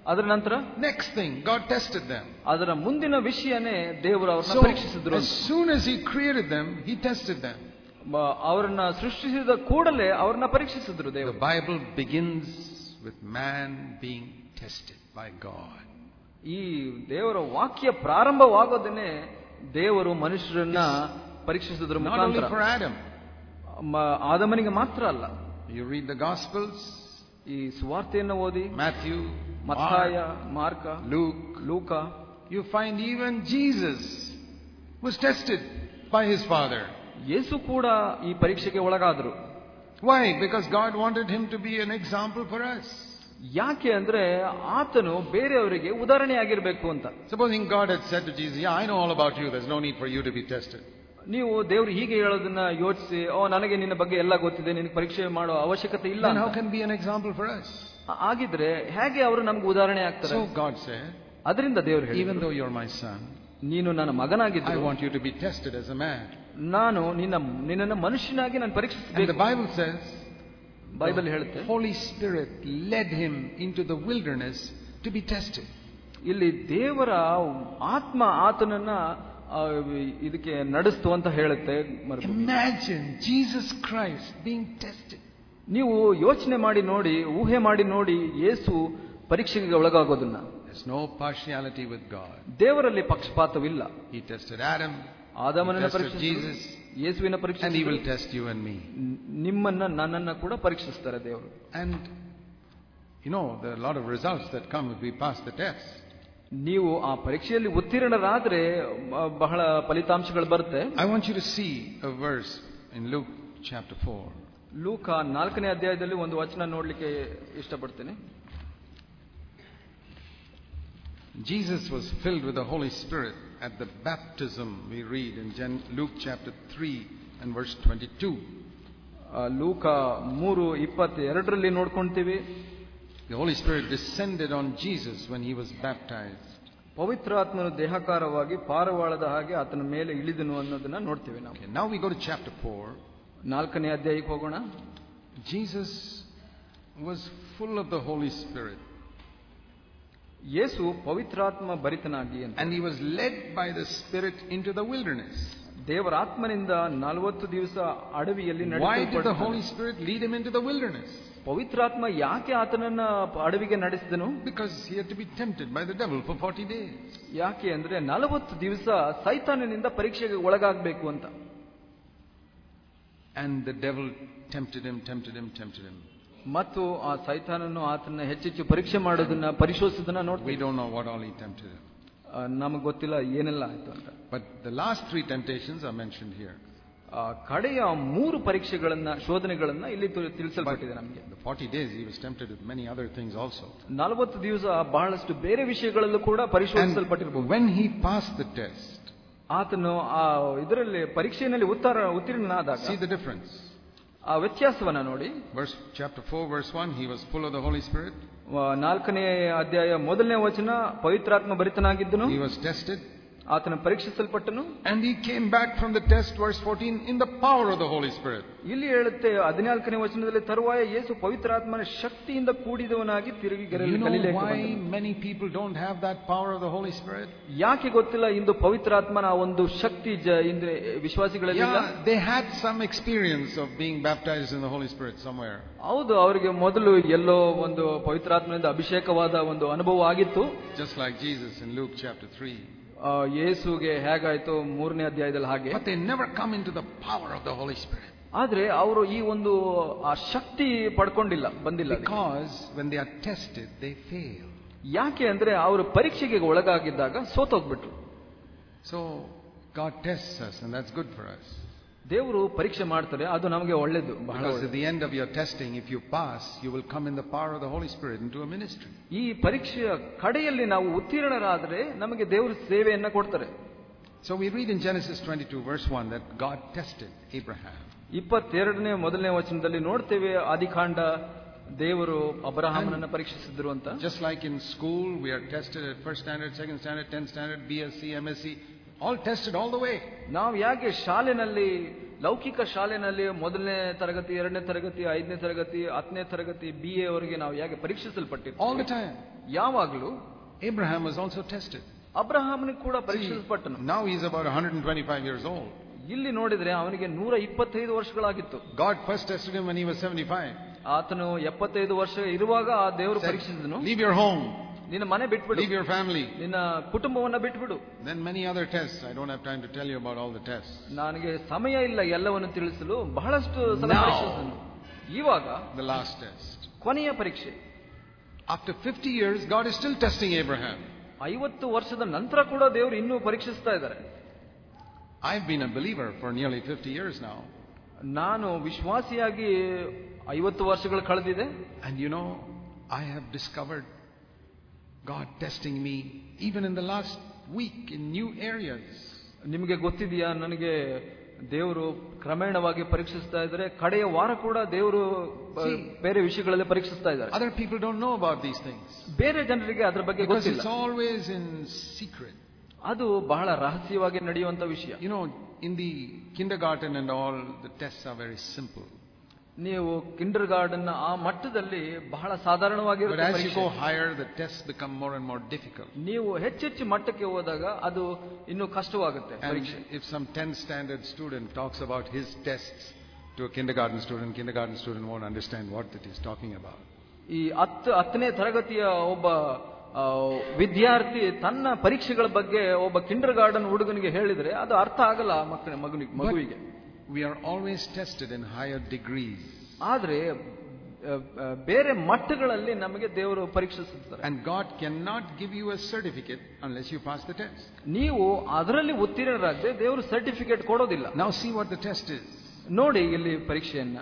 ಅದರ ನಂತರ Next thing, God tested them. ಅದರ ಮುಂದಿನ ವಿಷಯನೇ ದೇವರು ಅವ್ರನ್ನ So, ಪರೀಕ್ಷಿಸಿದ್ರು as soon as He created them, He tested them. ಬ- ಅವರನ್ನ ಸೃಷ್ಟಿಸಿದ ಕೂಡಲೇ ಅವ್ರನ್ನ ಪರೀಕ್ಷಿಸಿದ್ರು The ದೇವರು Bible begins with man being tested by God. ಈ ದೇವರ ವಾಕ್ಯ ಪ್ರಾರಂಭವಾಗೋದನ್ನೇ ದೇವರು ಮನುಷ್ಯರನ್ನ ಪರೀಕ್ಷಿಸಿದ್ರ Not only ಮುಖಾಂತರ for Adam. ಮ- ಆದಮನಿಗೆ ಮಾತ್ರ ಅಲ್ಲ You read the Gospels, ಈ ಸುವಾರ್ತೆಯನ್ನು ಓದಿ Matthew, ಮತ್ತಾಯ Mark, ಮಾರ್ಕ Luke, ಲೂಕ you find even Jesus was tested by his Father. ಯೇಸು ಕೂಡ ಈ ಪರೀಕ್ಷೆಗೆ ಒಳಗಾದ್ರು Why? Because God wanted him to be an example for us. ಯಾಕೆ ಅಂದ್ರೆ ಆತನು ಬೇರೆಯವರಿಗೆ ಉದಾಹರಣೆಯಾಗಿರ್ಬೇಕು ಅಂತ Supposing God had said to Jesus, Yeah, I know all about you, there's no need for you to be tested. ನೀವು ದೇವರು ಹೀಗೆ ಹೇಳೋದನ್ನ ಯೋಚಿಸಿ ಓ ನನಗೆ ನಿನ್ನ ಬಗ್ಗೆ ಎಲ್ಲ ಗೊತ್ತಿದೆ ನಿನಗೆ ಪರೀಕ್ಷೆ ಮಾಡೋ ಅವಶ್ಯಕತೆ ಇಲ್ಲ Then how ಅಂತ. can be an example for us? ಆ- ಆಗಿದ್ರೆ ಹೇಗೆ ಅವರು ನಮ್ಗೆ ಉದಾಹರಣೆ ಆಗ್ತಾರೆ So God said, ಅದರಿಂದ ದೇವರು ಹೇಳಿ Even though you're my son, ನೀನು ನನ್ನ I ಮಗನಾಗಿದ್ದು want you to be tested as a man. ನಾನು ನಿನ್ನ ನಿನ್ನನ್ನು ಮನುಷ್ಯನಾಗಿ ನಾನು And the ಪರೀಕ್ಷಿಸಬೇಕು Bible says, ಬೈಬಲ್ ಹೇಳುತ್ತೆ Holy Spirit led him into the wilderness to be tested. ಇಲ್ಲಿ ದೇವರ ಆತ್ಮ ಆತನನ್ನ ಆ, ಇದಕ್ಕೆ ನಡೆಸ್ತು ಅಂತ ಹೇಳುತ್ತೆ ಮರುಭೂಮಿ. Imagine Jesus Christ being tested. ನೀವು ಯೋಚನೆ ಮಾಡಿ ನೋಡಿ ಊಹೆ ಮಾಡಿ ನೋಡಿ ಯೇಸು ಪರೀಕ್ಷೆಗೆ ಒಳಗಾಗೋದನ್ನ There's no partiality with God. ದೇವರಲ್ಲಿ ಪಕ್ಷಪಾತವಿಲ್ಲ He tested Adam, ಆದಮನನ್ನ He tested ಪರೀಕ್ಷಿಸಿದ್ರು Jesus, ಯೇಸುವಿನ and ಪರೀಕ್ಷೆ He will test you and me. ನಿಮ್ಮನ್ನ ನನ್ನನ್ನ ಕೂಡ ಪರೀಕ್ಷಿಸ್ತಾರೆ ದೇವರು And you know, there are a lot of results that come if we pass the test. ನೀವು ಆ ಪರೀಕ್ಷೆಯಲ್ಲಿ ಉತ್ತೀರ್ಣರಾದ್ರೆ ಬ- ಬಹಳ ಫಲಿತಾಂಶಗಳು ಬರುತ್ತೆ I want you to see a verse in Luke chapter 4. ಲೂಕ ನಾಲ್ಕನೇ ಅಧ್ಯಾಯದಲ್ಲಿ ಒಂದು ವಚನ ನೋಡ್ಲಿಕ್ಕೆ ಇಷ್ಟಪಡ್ತೇನೆ Jesus was filled with the Holy Spirit at the baptism we read in Gen- Luke chapter 3 and verse 22. ಆ, ಲೂಕ ಮೂರು ಇಪ್ಪತ್ತೆರಡರಲ್ಲಿ ನೋಡ್ಕೊಂತೀವಿ The Holy Spirit descended on Jesus when he was baptized. ಪವಿತ್ರಾತ್ಮನು ದೇಹಕಾರವಾಗಿ ಪಾರವಾಳದ ಹಾಗೆ ಆತನ ಮೇಲೆ ಇಳಿದನು ಅನ್ನೋದನ್ನ ನೋಡ್ತೀವಿ ನಾವು Okay, now we go to chapter 4. ನಾಲ್ಕನೇ ಅಧ್ಯಾಯಕ್ಕೆ ಹೋಗೋಣ Jesus was full of the Holy Spirit ಯೇಸು ಪವಿತ್ರಾತ್ಮ ಭರಿತನಾಗಿ ಅಂತ and he was led by the Spirit into the wilderness. ದೇವರ ಆತ್ಮನಿಂದ ನಲವತ್ತು ದಿವಸ ಅಡವಿಯಲ್ಲಿ Why did the ನಡೆಸಲ್ಪಟ್ಟನು. Holy Spirit lead him into the wilderness? ಪವಿತ್ರಾತ್ಮ ಯಾಕೆ ಆತನನ್ನ ಅಡವಿಗೆ ನಡೆಸಿದನು Because he had to be tempted by the devil for 40 days. ಯಾಕೆ ಅಂದ್ರೆ ನಲವತ್ತು ದಿವಸ ಸೈತಾನನಿಂದ ಪರೀಕ್ಷೆಗೆ ಒಳಗಾಗಬೇಕು ಅಂತ And the devil tempted him, tempted him, tempted him. ಮತ್ತು ಆ ಸೈತಾನನ್ನು ಆತನ ಹೆಚ್ಚೆಚ್ಚು ಪರೀಕ್ಷೆ ಮಾಡೋದನ್ನ ಪರಿಶೋಧಿಸೋದನ್ನ We ನೋಡ್ತೀವಿ don't know what all he tempted him. ನಮಗೆ ಗೊತ್ತಿಲ್ಲ ಏನೆಲ್ಲ ಆಯ್ತು ಅಂತ But the last three temptations are mentioned here. ಆ ಕಡೆಯ ಮೂರು ಪರೀಕ್ಷೆಗಳನ್ನ ಶೋಧನೆಗಳನ್ನ ಇಲ್ಲಿ ತಿ- ತಿಳಿಸಲ್ಪಟ್ಟಿದೆ ನಮಗೆ The 40 days he was tempted with many other things also. ನಲವತ್ತು ದಿವಸ ಬಹಳಷ್ಟು ಬೇರೆ ವಿಷಯಗಳಲ್ಲೂ ಕೂಡ And ಪರಿಶೋಧಿಸಲ್ಪಟ್ಟಿರಬಹುದು when he passed the test, ಆತನು ಆ ಇದರಲ್ಲಿ ಪರೀಕ್ಷೆಯಲ್ಲಿ ಉತ್ತರ ಉತ್ತೀರ್ಣನಾದಾಗ see the difference. ಆ ವ್ಯತ್ಯಾಸವನ್ನ ನೋಡಿ Verse chapter 4, verse 1, he was full of the Holy Spirit. ಆ, ನಾಲ್ಕನೇ ಅಧ್ಯಾಯ ಮೊದಲನೇ ವಚನ ಪವಿತ್ರಾತ್ಮ ಭರಿತನಾಗಿದ್ದನು He was tested. ಆತನ ಪರೀಕ್ಷಿಸಲ್ಪಟ್ಟನು And he came back from the test, verse 14, in the power of the Holy Spirit. ಇಲ್ಲಿ ಹೇಳುತ್ತೆ ಹದಿನಾಲ್ಕನೇ ವಚನದಲ್ಲಿ ತರುವಾಯ ಯೇಸು ಪವಿತ್ರಾತ್ಮನ ಶಕ್ತಿಯಿಂದ ಕೂಡಿದವನಾಗಿ ತಿರುಗಿ You ಗಲಿ- know ಗಲಿಲೇಗೆ why ಬಂದನು. many people don't have that power of the Holy Spirit? ಯಾಕೆ ಗೊತ್ತಿಲ್ಲ ಇಂದು ಪವಿತ್ರಾತ್ಮನ ಆ ಒಂದು ಶಕ್ತಿ ಜ ಇಂದ್ರೆ ವಿಶ್ವಾಸಿಗಳಲ್ಲಿ ಇಲ್ಲ? Yeah, they had some experience of being baptized in the Holy Spirit somewhere. ಹೌದು ಅವರಿಗೆ ಮೊದಲು ಎಲ್ಲೋ ಒಂದು ಪವಿತ್ರಾತ್ಮನಿಂದ ಅಭಿಷೇಕವಾದ ಒಂದು ಅನುಭವ ಆಗಿತ್ತು Just like Jesus in Luke chapter 3. ಆ, ಯೇಸುಗೆ ಹೇಗಾಯ್ತು ಮೂರನೇ ಅಧ್ಯಾಯದಲ್ಲಿ ಹಾಗೆ But they never come into the power of the Holy Spirit. ಆದ್ರೆ ಅವರು ಈ ಒಂದು ಆ ಶಕ್ತಿ ಪಡ್ಕೊಂಡಿಲ್ಲ ಬಂದಿಲ್ಲ ಅದಕ್ಕೆ. Because when they are tested, they fail. ಯಾಕೆ ಅಂದ್ರೆ ಅವರು ಪರೀಕ್ಷೆಗೆ ಒಳಗಾಗಿದ್ದಾಗ ಸೋತೋಗ್ಬಿಟ್ರು So God tests us, and that's good for us. ದೇವರು ಪರೀಕ್ಷೆ ಮಾಡ್ತಾರೆ ಅದು ನಮಗೆ ಒಳ್ಳೇದು ಬಹಳ Because ಒಳ್ಳೇದು. at the end of your testing, if you pass, you will come in the power of the Holy Spirit into a ministry. ಈ ಪರೀಕ್ಷೆಯ ಕಡೆಯಲ್ಲಿ ನಾವು ಉತ್ತೀರ್ಣರಾದ್ರೆ ನಮಗೆ ದೇವರು ಸೇವೆಯನ್ನ ಕೊಡ್ತಾರೆ So we read in Genesis 22, verse 1, that God tested Abraham. ಇಪ್ಪತ್ತೆರಡನೇ ಮೊದಲನೇ ವಚನದಲ್ಲಿ ನೋಡ್ತೇವೆ ಆದಿಕಾಂಡ ದೇವರು ಅಬ್ರಹಾಮನನ್ನ ಪರೀಕ್ಷಿಸಿದ್ರು ಅಂತ Just like in school, we are tested at first standard, second standard, tenth standard, BSc, MSc, all tested all the way. ನಾವು ಯಾಕೆ ಶಾಲೆನಲ್ಲಿ ಲೌಕಿಕ ಶಾಲೆನಲ್ಲಿ ಮೊದಲನೇ ತರಗತಿ ಎರಡನೇ ತರಗತಿ ಐದನೇ ತರಗತಿ ಹತ್ತನೇ ತರಗತಿ ಬಿ ಎ ಅವರಿಗೆ ನಾವು ಹೇಗೆ ಪರೀಕ್ಷಿಸಲ್ಪಟ್ಟಿರ್ತೀವಿ All the time. ಯಾವಾಗಲೂ Abraham was also tested. ಅಬ್ರಹಾಮನಿಗೆ ಕೂಡ ಪರೀಕ್ಷಿಸಲ್ಪಟ್ಟನು Now he's about 125 years old. ಇಲ್ಲಿ ನೋಡಿದ್ರೆ ಅವನಿಗೆ ನೂರ ಇಪ್ಪತ್ತೈದು ವರ್ಷಗಳಾಗಿತ್ತು God first tested him when he was 75. ಆತನು ಎಪ್ಪತ್ತೈದು ವರ್ಷ ಇರುವಾಗ ಆ ದೇವರು Said, ಪರೀಕ್ಷಿಸಿದನು Leave your home, ನಿನ್ನ ಮನೆ ಬಿಟ್ಬಿಡು leave your family. ನಿನ್ನ ಕುಟುಂಬವನ್ನ ಬಿಟ್ಬಿಡು Then many other tests. I don't have time to tell you about all the tests. ನನಗೆ ಸಮಯ ಇಲ್ಲ ಎಲ್ಲವನ್ನು ತಿಳಿಸಲು ಬಹಳಷ್ಟು ಸಲ Now. ಪರೀಕ್ಷಿಸಿದನು ಇವಾಗ The last test. ಕೊನೆಯ ಪರೀಕ್ಷೆ After 50 years, God is still testing Abraham. ಐವತ್ತು ವರ್ಷದ ನಂತರ ಕೂಡ ದೇವರು ಇನ್ನೂ ಪರೀಕ್ಷಿಸ್ತಾ ಇದ್ದಾರೆ I've been a believer for nearly 50 years now. ನಾನು ವಿಶ್ವಾಸಿಯಾಗಿ ಐವತ್ತು ವರ್ಷಗಳು ಕಳೆದಿದೆ And you know, I have discovered God testing me even in the last week in new areas. ನಿಮಗೆ ಗೊತ್ತಿದೆಯಾ ನನಗೆ ದೇವರು ಕ್ರಮೇಣವಾಗಿ ಪರೀಕ್ಷಿಸ್ತಾ ಇದ್ದಾರೆ ಕಡೆಯ ವಾರ ಕೂಡ ದೇವರು ಆ, See. ಬೇರೆ ವಿಷಯಗಳಲ್ಲಿ ಪರೀಕ್ಷಿಸ್ತಾ ಇದ್ದಾರೆ Other people don't know about these things ಬೇರೆ ಜನರಿಗೆ ಅದ್ರ ಬಗ್ಗೆ because ಗೊತ್ತಿಲ್ಲ it's always in secret. ಅದು ಬಹಳ ರಹಸ್ಯವಾಗಿ ನಡೆಯುವಂತ ವಿಷಯ You know, in the kindergarten and all, the tests are very simple. ನೀವು ಕಿಂಡರ್ ಗಾರ್ಡನ್ ಆ ಮಟ್ಟದಲ್ಲಿ ಬಹಳ But ಸಾಧಾರಣವಾಗಿರುತ್ತೆ as you ಪರೀಕ್ಷೆ. go higher, the tests become more and more difficult. ನೀವು ಹೆಚ್ಚೆಚ್ಚು ಮಟ್ಟಕ್ಕೆ ಹೋದಾಗ ಅದು ಇನ್ನೂ ಕಷ್ಟವಾಗುತ್ತೆ And ಪರೀಕ್ಷೆ if some 10th standard student talks about his tests to a kindergarten student, kindergarten student won't understand what it is talking about. ಈ ಹತ್ತು ಹತ್ತನೇ ತರಗತಿಯ ಒಬ್ಬ ಆ, ವಿದ್ಯಾರ್ಥಿ ತನ್ನ ಪರೀಕ್ಷೆಗಳ ಬಗ್ಗೆ ಒಬ್ಬ ಕಿಂಡರ್ ಗಾರ್ಡನ್ ಹುಡುಗನಿಗೆ ಹೇಳಿದ್ರೆ ಅದು ಅರ್ಥ ಆಗಲ್ಲ ಆ ಮಕ್ಕಳ ಮಗನಿಗೆ ಮಗುವಿಗೆ We are always tested in higher degrees. ಆದ್ರೆ ಆ, ಆ, ಬೇರೆ ಮಟ್ಟಗಳಲ್ಲಿ ನಮಗೆ ದೇವರು ಪರೀಕ್ಷಿಸುತ್ತಾರೆ And God cannot give you a certificate unless you pass the test. ನೀವು ಅದರಲ್ಲಿ ಉತ್ತೀರ್ಣರಾಗದೆ ದೇವರು ಸರ್ಟಿಫಿಕೇಟ್ ಕೊಡೋದಿಲ್ಲ Now see what the test is. ನೋಡಿ ಇಲ್ಲಿ ಪರೀಕ್ಷೆಯನ್ನ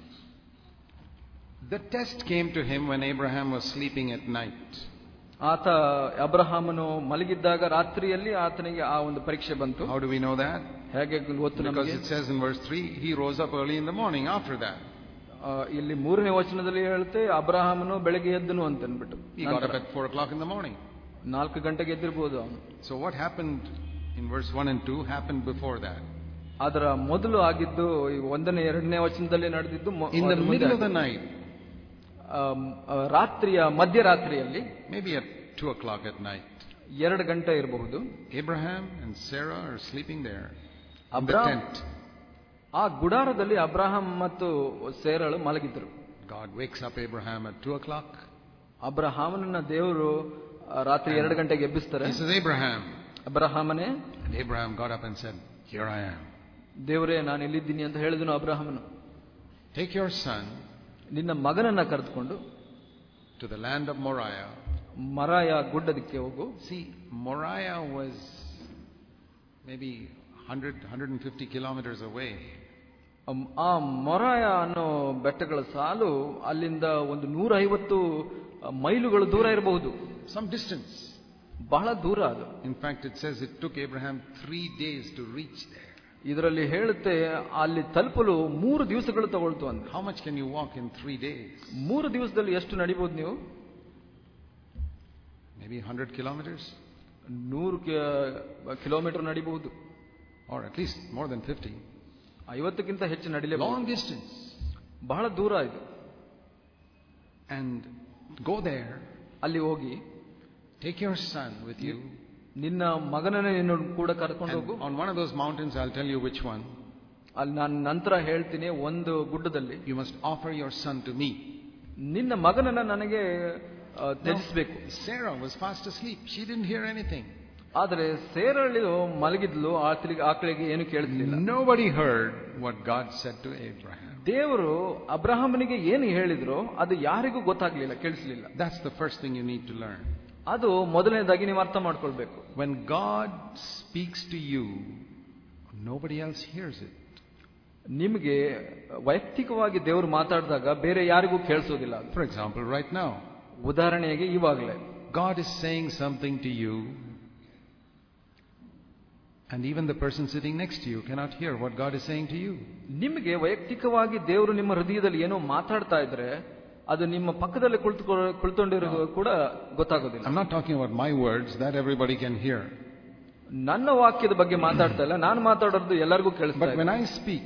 The test came to him when Abraham was sleeping at night. ಆತ ಅಬ್ರಹಾಮನು ಮಲಗಿದ್ದಾಗ ರಾತ್ರಿಯಲ್ಲಿ ಆತನಿಗೆ ಆ ಒಂದು ಪರೀಕ್ಷೆ ಬಂತು How do we know that? ಹೇಗೆ ಗೊತ್ತು Because ನಮಗೆ it says in verse 3, he rose up early in the morning after that. ಆ, ಇಲ್ಲಿ ಮೂರನೇ ವಚನದಲ್ಲಿ ಹೇಳುತ್ತೆ ಅಬ್ರಹಾಮನು ಬೆಳಗ್ಗೆ ಎದ್ದನು ಅಂತ ಅನ್ಬಿಟ್ಟು He got ನಂತರ up at 4 o'clock in the morning. ನಾಲ್ಕು ಗಂಟೆಗೆ ಎದ್ದಿರ್ಬೋದು ಅವನು So what happened in verse 1 and 2 happened before that. ಅದರ ಮೊದಲು ಆಗಿದ್ದು ಈ ಒಂದನೇ ಎರಡನೇ ವಚನದಲ್ಲಿ ನಡೆದಿದ್ದು ಮೊ- In the ಅದ್ರ ಮುಂದೆ middle of the ಆಗಿದ್ದು. night, ಆಮ್, ಆ, ರಾತ್ರಿಯ ಮಧ್ಯರಾತ್ರಿಯಲ್ಲಿ maybe at 2 o'clock at night, ಎರಡು ಗಂಟೆ ಇರಬಹುದು Abraham and Sarah are sleeping there in the Abraham- tent. ಆ ಗುಡಾರದಲ್ಲಿ ಅಬ್ರಹಾಂ ಮತ್ತು ಸೇರಳು ಮಲಗಿದ್ರು God wakes up Abraham at 2 o'clock. ಅಬ್ರಹಾಮನನ್ನ ದೇವರು ಆ, ರಾತ್ರಿ ಎರಡು ಗಂಟೆಗೆ ಎಬ್ಬಿಸ್ತಾರೆ He says, Abraham. ಅಬ್ರಹಾಮನೇ And Abraham got up and said, Here I am. ದೇವರೇ ನಾನು ಇಲ್ಲಿದ್ದೀನಿ ಅಂತ ಹೇಳಿದನು ಅಬ್ರಹಾಮನು Take your son ನಿನ್ನ ಮಗನನ್ನ ಕರೆದುಕೊಂಡು to the land of Moriah. ಮರಾಯ ಗುಡ್ಡದಕ್ಕೆ ಹೋಗು See, Moriah was maybe 100, 150 kilometers away. ಅಮ್- ಆ ಮೊರಾಯ ಅನ್ನೋ ಬೆಟ್ಟಗಳ ಸಾಲು ಅಲ್ಲಿಂದ ಒಂದು ನೂರ ಐವತ್ತು ಮೈಲುಗಳು ದೂರ ಇರಬಹುದು Some distance. ಬಹಳ ದೂರ ಅದು In fact, it says it took Abraham three days to reach there. ಇದರಲ್ಲಿ ಹೇಳುತ್ತೆ ಅಲ್ಲಿ ತಲುಪಲು ಮೂರು ದಿವಸಗಳು ತಗೊಳ್ತು ಅಂತ How much can you walk in three days? ಮೂರು ದಿವಸದಲ್ಲಿ ಎಷ್ಟು ನಡಿಬಹುದು ನೀವು Maybe 100 kilometers? ನೂರು ಕಿ- ಕಿಲೋಮೀಟರ್ ನಡಿಬಹುದು Or at least more than 50. ಐವತ್ತಕ್ಕಿಂತ ಹೆಚ್ಚು ನಡಿಲೇಬಹುದು Long distance. ಬಹಳ ದೂರ ಇದು And go there, ಅಲ್ಲಿ ಹೋಗಿ take your son with you. ನಿನ್ನ ಮಗನನ್ನ ನೀನು ಕೂಡ ಕರ್ಕೊಂಡು And ಹೋಗು on one of those mountains, I'll tell you which one. ಅಲ್ಲಿ ನಾನು ನಂತರ ಹೇಳ್ತೀನಿ ಒಂದು ಗುಡ್ಡದಲ್ಲಿ You must offer your son to me. ನಿನ್ನ ಮಗನನ್ನ ನನಗೆ ಆ, ತ್ಯಜಿಸ್ಬೇಕು Sarah was fast asleep. She didn't hear anything. ಆದರೆ ಸೇರಳಿ ಮಲಗಿದ್ಲು ಆತಳಿಗೆ ಆಕಳಿಗೆ ಏನು ಕೇಳಿಸ್ಲಿಲ್ಲ Nobody heard what God said to Abraham. ದೇವರು ಅಬ್ರಹಾಮನಿಗೆ ಏನು ಹೇಳಿದ್ರು ಅದು ಯಾರಿಗೂ ಗೊತ್ತಾಗ್ಲಿಲ್ಲ ಕೇಳಿಸ್ಲಿಲ್ಲ That's the first thing you need to learn. ಅದು ಮೊದಲನೇದಾಗಿ ನೀವು ಅರ್ಥ ಮಾಡ್ಕೊಳ್ಬೇಕು When God speaks to you, nobody else hears it. ನಿಮಗೆ ವೈಯಕ್ತಿಕವಾಗಿ ದೇವರು ಮಾತಾಡಿದಾಗ ಬೇರೆ ಯಾರಿಗೂ ಕೇಳಿಸೋದಿಲ್ಲ ಅದು For example, right now, ಉದಾಹರಣೆಗೆ ಇವಾಗಲೇ God is saying something to you, and even the person sitting next to you cannot hear what God is saying to you. ನಿಮಗೆ ವೈಯಕ್ತಿಕವಾಗಿ ದೇವರು ನಿಮ್ಮ ಹೃದಯದಲ್ಲಿ ಏನೋ ಮಾತಾಡ್ತಾ ಇದ್ರೆ ಅದು ನಿಮ್ಮ ಪಕ್ಕದಲ್ಲಿ ಕುಳಿತುಕೊ ಕುಳಿತುಕೊಂಡಿರೋ ಕೂಡ ಗೊತ್ತಾಗೋದಿಲ್ಲ I'm not talking about my words, that everybody can hear. ನನ್ನ ವಾಕ್ಯದ ಬಗ್ಗೆ ಮಾತಾಡ್ತಾ ಇಲ್ಲ ನಾನು ಮಾತಾಡೋದು ಎಲ್ಲರಿಗೂ ಕೇಳಿಸ್ತಾ But ಇದೆ when I speak,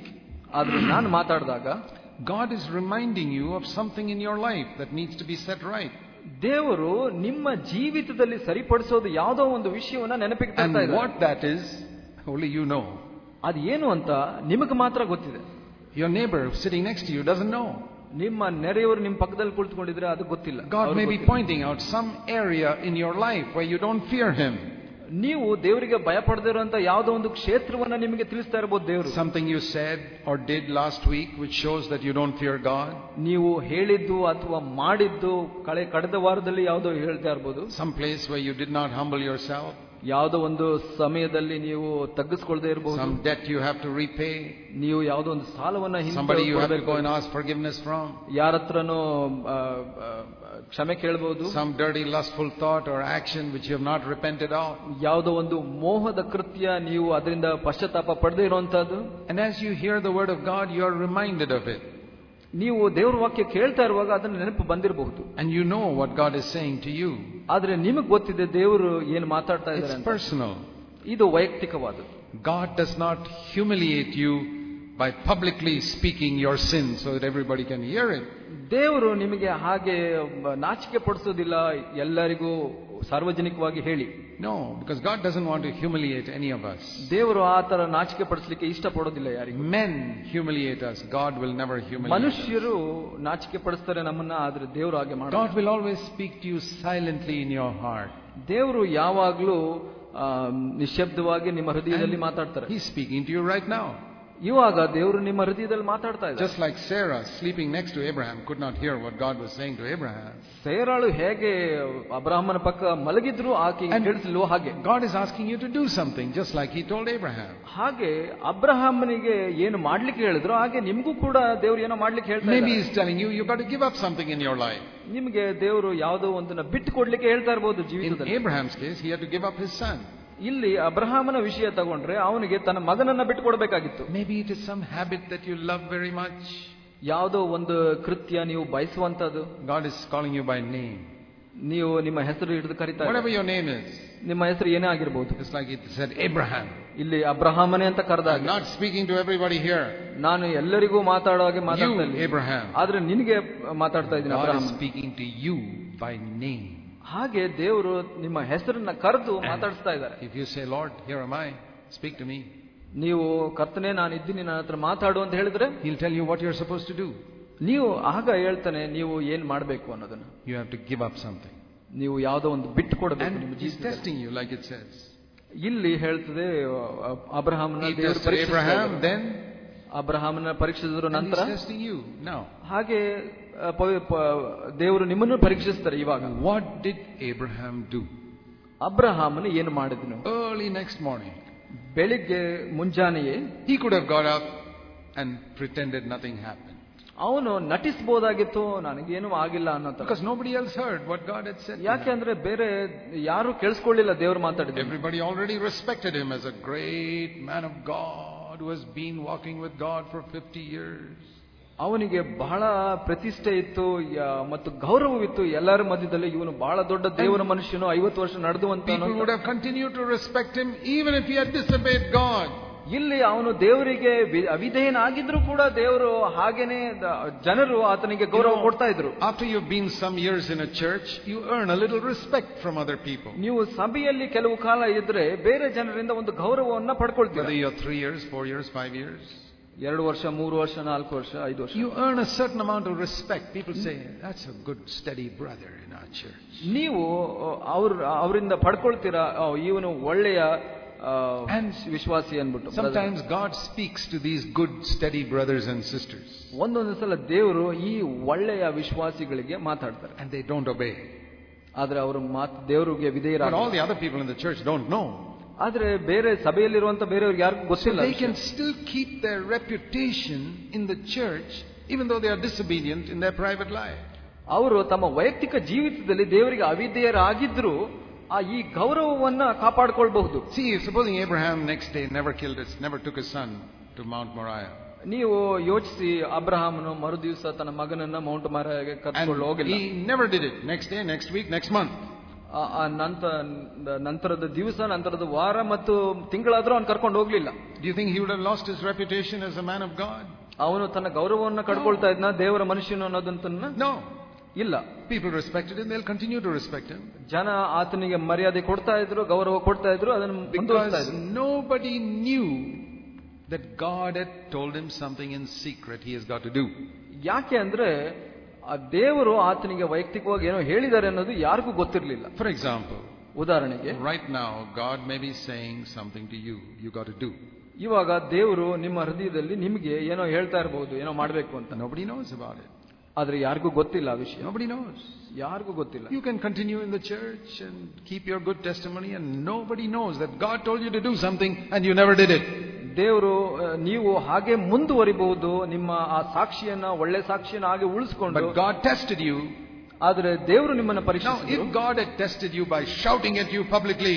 ಆದ್ರೆ ನಾನು ಮಾತಾಡಿದಾಗ God is reminding you of something in your life that needs to be set right. ದೇವರು ನಿಮ್ಮ ಜೀವಿತದಲ್ಲಿ ಸರಿಪಡಿಸೋದು ಯಾವುದೋ ಒಂದು ವಿಷಯವನ್ನ ನೆನಪಿಗೆ ತರ್ತಾ And ಇದ್ದಾರೆ what that is, only you know. ಅದು ಏನು ಅಂತ ನಿಮಗೆ ಮಾತ್ರ ಗೊತ್ತಿದೆ Your neighbor sitting next to you doesn't know. ನಿಮ್ಮ ನೆರೆಯವರು ನಿಮ್ಮ ಪಕ್ಕದಲ್ಲಿ ಕುಳಿತುಕೊಂಡಿದ್ರೆ ಅದು ಗೊತ್ತಿಲ್ಲ God ಅವ್ರಿಗೆ may be ಗೊತ್ತಿಲ್ಲ. pointing out some area in your life where you don't fear Him. ನೀವು ದೇವರಿಗೆ ಭಯ ಪಡೆದಿರುವಂತ ಯಾವುದೋ ಒಂದು ಕ್ಷೇತ್ರವನ್ನ ನಿಮಗೆ ತಿಳಿಸ್ತಾ ಇರಬಹುದು ದೇವರು Something you said or did last week which shows that you don't fear God. ನೀವು ಹೇಳಿದ್ದು ಅಥವಾ ಮಾಡಿದ್ದು ಕಳೆ ಕಳೆದ ವಾರದಲ್ಲಿ ಯಾವುದೋ ಹೇಳ್ತಾ ಇರ್ಬೋದು Some place where you did not humble yourself. ಯಾವುದೋ ಒಂದು ಸಮಯದಲ್ಲಿ ನೀವು ತಗ್ಗಿಸ್ಕೊಳ್ದೇ ಇರಬಹುದು Some debt you have to repay. ನೀವು ಯಾವುದೋ ಒಂದು ಸಾಲವನ್ನ ಹಿಂದೆ Somebody you have to ಕೊಡ್ಬೇಕು. go and ask forgiveness from. ಯಾರ ಹತ್ರನೋ ಆ, ಆ, ಕ್ಷಮೆ ಕೇಳಬಹುದು Some dirty lustful thought or action which you have not repented of. ಯಾವುದೋ ಒಂದು ಮೋಹದ ಕೃತ್ಯ ನೀವು ಅದರಿಂದ ಪಶ್ಚಾತ್ತಾಪ ಪಡೆದೇ ಇರುವಂತಹದ್ದು And as you hear the word of God, you are reminded of it. ನೀವು ದೇವ್ರ ವಾಕ್ಯ ಕೇಳ್ತಾ ಇರುವಾಗ ಅದನ್ನ ನೆನಪು ಬಂದಿರಬಹುದು And you know what God is saying to you. ಆದ್ರೆ ನಿಮಗೆ ಗೊತ್ತಿದೆ ದೇವರು ಏನು ಮಾತಾಡ್ತಾ ಇದ್ದಾರೆ It's ಅಂತ personal. ಇದು ವೈಯಕ್ತಿಕವಾದದ್ದು God does not humiliate you by publicly speaking your sin so that everybody can hear it. ದೇವರು ನಿಮಗೆ ಹಾಗೆ ನಾಚಿಕೆ ಪಡಿಸೋದಿಲ್ಲ ಎಲ್ಲರಿಗೂ ಸಾರ್ವಜನಿಕವಾಗಿ ಹೇಳಿ No, because God doesn't want to humiliate any of us. ದೇವರು ಆ ತರ ನಾಚಿಕೆ ಪಡಿಸ್ಲಿಕ್ಕೆ ಇಷ್ಟಪಡೋದಿಲ್ಲ ಯಾರಿಗೂ Men humiliate us. God will never humiliate us. ಮನುಷ್ಯರು ನಾಚಿಕೆ ಪಡಿಸ್ತಾರೆ ನಮ್ಮನ್ನ ಆದ್ರೆ ದೇವರು ಹಾಗೆ ಮಾಡ God will always speak to you silently in your heart. ದೇವರು ಯಾವಾಗ್ಲೂ ಆ, ನಿಶ್ಶಬ್ದವಾಗಿ ನಿಮ್ಮ ಹೃದಯದಲ್ಲಿ ಮಾತಾಡ್ತಾರೆ He's speaking to you right now. ಇವಾಗ ದೇವರು ನಿಮ್ಮ ಹೃದಯದಲ್ಲಿ ಮಾತಾಡ್ತಾ ಇದ್ದಾರೆ Just like Sarah sleeping next to Abraham could not hear what God was saying to Abraham. ಸೇರಾಳು ಹೇಗೆ ಅಬ್ರಾಹ್ಮನ ಪಕ್ಕ ಮಲಗಿದ್ರು ಆಕೆ And- ಕೇಳಿಸಲ್ವೋ ಹಾಗೆ God is asking you to do something just like He told Abraham. ಹಾಗೆ ಅಬ್ರಹಾಮನಿಗೆ ಏನು ಮಾಡ್ಲಿಕ್ಕೆ ಹೇಳಿದ್ರು ಹಾಗೆ ನಿಮ್ಗೂ ಕೂಡ ದೇವ್ರು ಏನೋ ಮಾಡ್ಲಿಕ್ಕೆ ಹೇಳ್ತಾ Maybe ಇದ್ದಾರೆ. He's telling you you've got to give up something in your life. ನಿಮ್ಗೆ ದೇವರು ಯಾವುದೋ ಒಂದನ್ನ ಬಿಟ್ಟು ಕೊಡ್ಲಿಕ್ಕೆ ಹೇಳ್ತಾ ಇರ್ಬೋದು In ಜೀವಿತದಲ್ಲಿ Abraham's case, he had to give up his son. ಇಲ್ಲಿ ಅಬ್ರಹಾಮನ ವಿಷಯ ತಗೊಂಡ್ರೆ ಅವನಿಗೆ ತನ್ನ ಮಗನನ್ನ ಬಿಟ್ಟು ಕೊಡಬೇಕಾಗಿತ್ತು Maybe it is some habit that you love very much. ಯಾವುದೋ ಒಂದು ಕೃತ್ಯ ನೀವು ಬಯಸುವಂತದ್ದು God is calling you by name. ನೀವು ನಿಮ್ಮ ಹೆಸರು ಹಿಡಿದು ಕರಿತಾ Whatever ಇದ್ದಾರೆ. your name is. ನಿಮ್ಮ ಹೆಸರು ಏನೇ ಆಗಿರ್ಬೋದು Just like it said Abraham. ಇಲ್ಲಿ ಅಬ್ರಹಾಮನೆ ಅಂತ ಕರೆದಾಗ I'm not speaking to everybody here. ನಾನು ಎಲ್ಲರಿಗೂ ಮಾತಾಡೋ ಹಾಗೆ ಮಾತಾಡ್ತಾ You, ಇಲ್ಲ Abraham. ಆದ್ರೆ ನಿನಗೆ ಮಾತಾಡ್ತಾ ಇದ್ದೀನಿ God is Abraham speaking to you by name. ಹಾಗೆ ದೇವರು ನಿಮ್ಮ ಹೆಸರನ್ನ ಕರೆದು ಮಾತಾಡಿಸ್ತಾ ಇದ್ದಾರೆ If you say, Lord, here am I, speak to me, ನೀವು ಕರ್ತನೆ ನಾನು ಇದ್ದೀನಿ ನನ್ನ ಹತ್ರ ಮಾತಾಡು ಅಂತ ಹೇಳಿದ್ರೆ He'll tell you what you're supposed to do. ನೀವು ಆಗ ಹೇಳ್ತಾನೆ ನೀವು ಏನ್ ಮಾಡ್ಬೇಕು ಅನ್ನೋದನ್ನ You have to give up something. ನೀವು ಯಾವುದೋ ಒಂದು ಬಿಟ್ಟು ಕೊಡಬೇಕು ನಿಮ್ಮ And He's ಜೀವಿತದಲ್ಲಿ. testing you, like it says. ಇಲ್ಲಿ ಹೇಳ್ತದೆ ಅ- ಅಬ್ರಹಾಮನ He ದೇವರು tested ಪರೀಕ್ಷಿಸ್ತಾ Abraham ಇದ್ದಾರೆ. then, ಅಬ್ರಹಾಮನ ಪರೀಕ್ಷಿಸಿದ್ರು and ನಂತರ He's testing you now. ಹಾಗೆ ಅ, ಪವಿ- ಪ- ದೇವರು ನಿಮ್ಮನ್ನು ಪರೀಕ್ಷಿಸ್ತಾರೆ ಇವಾಗ What did Abraham do? ಅಬ್ರಹಾಮನು ಏನು ಮಾಡಿದನು Early next morning, ಬೆಳಿಗ್ಗೆ ಮುಂಜಾನೆಯೇ he could have got up and pretended nothing happened. ಅವನು ನಟಿಸಬಹುದಾಗಿತ್ತು ನನಗೇನು ಆಗಿಲ್ಲ ಅನ್ನೋ ತರ Because nobody else heard what God had said. to ಯಾಕೆ him. ಅಂದ್ರೆ ಬೇರೆ ಯಾರು ಕೇಳಿಸ್ಕೊಳ್ಳಿಲ್ಲ ದೇವ್ರು ಮಾತಾಡಿದ್ರು Everybody already respected him as a great man of God who has been walking with God for 50 years. ಅವನಿಗೆ ಬಹಳ ಪ್ರತಿಷ್ಠೆ ಇತ್ತು ಯ- ಮತ್ತು ಗೌರವವಿತ್ತು ಎಲ್ಲರ ಮಧ್ಯದಲ್ಲಿ ಇವನು ಬಹಳ ದೊಡ್ಡ ದೇವರ ಮನುಷ್ಯನು ಐವತ್ತು ವರ್ಷ ನಡೆದುವಂತ People would have continued to respect him even if he had disobeyed God. ಇಲ್ಲಿ ಅವನು ದೇವರಿಗೆ ವಿ- ಅವಿಧೇಯನಾಗಿದ್ರು ಕೂಡ ದೇವರು ಹಾಗೇನೆ ದ- ಜನರು ಆತನಿಗೆ ಗೌರವ ಕೊಡ್ತಾ ಇದ್ರು After you've been some years in a church, you earn a little respect from other people. ನೀವು ಸಭೆಯಲ್ಲಿ ಕೆಲವು ಕಾಲ ಇದ್ರೆ ಬೇರೆ ಜನರಿಂದ ಒಂದು ಗೌರವವನ್ನ Whether ಪಡ್ಕೊಳ್ತೀವಿ you're three years, four years, five years, ಎರಡು ವರ್ಷ ಮೂರು ವರ್ಷ ನಾಲ್ಕು ವರ್ಷ ಐದು ವರ್ಷ you earn a certain amount of respect. People say, that's a good, steady brother in our church. ನೀವು ಅವ್ರ ಅವರಿಂದ ಪಡ್ಕೊಳ್ತೀರಾ ಓ, ಇವನು ಒಳ್ಳೆಯ ಆ, And ವಿಶ್ವಾಸಿ ಅನ್ಬಿಟ್ಟು Sometimes God speaks to these good, steady brothers and sisters, ಒಂದೊಂದು ಸಲ ದೇವರು ಈ ಒಳ್ಳೆಯ ವಿಶ್ವಾಸಿಗಳಿಗೆ ಮಾತಾಡ್ತಾರೆ and they don't obey. ಆದ್ರೆ ಅವರು ಮಾತು ದೇವರಿಗೆ But ವಿಧೇಯರ all the other people in the church don't know. ಆದ್ರೆ ಬೇರೆ ಸಭೆಯಲ್ಲಿರುವಂತ ಬೇರೆಯವ್ರಿಗೆ ಯಾರಿಗೂ ಗೊತ್ತಿಲ್ಲ They can still keep their reputation in the church even though they are disobedient in their private life. ಅವರು ತಮ್ಮ ವೈಯಕ್ತಿಕ ಜೀವಿತದಲ್ಲಿ ದೇವರಿಗೆ ಅವಿಧೇಯರಾಗಿದ್ರು ಆ ಈ ಗೌರವವನ್ನ ಕಾಪಾಡ್ಕೊಳ್ಬಹುದು See, supposing Abraham next day never killed his, never took his son to Mount Moriah. ನೀವು ಯೋಚಿಸಿ ಅಬ್ರಹಾಮನು ಮರು ದಿವಸ ತನ್ನ ಮಗನನ್ನ ಮೌಂಟ್ ಮಾರಾಗೆ ಕರ್ಕೊಂಡು And ಹೋಗಿಲ್ಲ he never did it. Next day, next week, next month. ಆ- ಆ ನಂತರ ನಂತರದ ದಿವಸ ನಂತರದ ವಾರ ಮತ್ತು ತಿಂಗಳಾದ್ರೂ ಅವ್ನು ಕರ್ಕೊಂಡು ಹೋಗ್ಲಿಲ್ಲ Do you think he would have lost his reputation as a man of God? ಅವನು ತನ್ನ ಗೌರವವನ್ನು ಕಳ್ಕೊಳ್ತಾ ಇದ್ನ ದೇವರ ಮನುಷ್ಯನು ಅನ್ನೋದಂತನ್ನ No. ಇಲ್ಲ People respected him, they'll continue to respect him. ಜನ ಆತನಿಗೆ ಮರ್ಯಾದೆ ಕೊಡ್ತಾ ಇದ್ರು ಗೌರವ ಕೊಡ್ತಾ ಇದ್ರು ಅದನ್ನು ಮುಂದುವರಿಸ್ತಾ Because ಇದ್ರು nobody knew that God had told him something in secret he has got to do. ಯಾಕೆ ಅಂದ್ರೆ ಆ ದೇವರು ಆತನಿಗೆ ವೈಯಕ್ತಿಕವಾಗಿ ಏನೋ ಹೇಳಿದ್ದಾರೆ ಅನ್ನೋದು ಯಾರಿಗೂ ಗೊತ್ತಿರಲಿಲ್ಲ For example, ಉದಾಹರಣೆಗೆ right now, God may be saying something to you, you got to do. ಇವಾಗ ದೇವರು ನಿಮ್ಮ ಹೃದಯದಲ್ಲಿ ನಿಮಗೆ ಏನೋ ಹೇಳ್ತಾ ಇರಬಹುದು ಏನೋ ಮಾಡಬೇಕು ಅಂತ Nobody knows about it. ಆದ್ರೆ ಯಾರಿಗೂ ಗೊತ್ತಿಲ್ಲ ಆ ವಿಷಯ Nobody knows. ಯಾರಿಗೂ ಗೊತ್ತಿಲ್ಲ You can continue in the church and keep your good testimony, and nobody knows that God told you to do something and you never did it. ದೇವರು ಆ, ನೀವು ಹಾಗೆ ಮುಂದುವರಿಬಹುದು ನಿಮ್ಮ ಆ ಸಾಕ್ಷಿಯನ್ನ ಒಳ್ಳೆ ಸಾಕ್ಷಿಯನ್ನ ಹಾಗೆ ಉಳಿಸ್ಕೊಂಡು But God tested you. ಆದ್ರೆ ದೇವರು ನಿಮ್ಮನ್ನ Now, ಪರೀಕ್ಷಿಸಿದ್ರು if God had tested you by shouting at you publicly,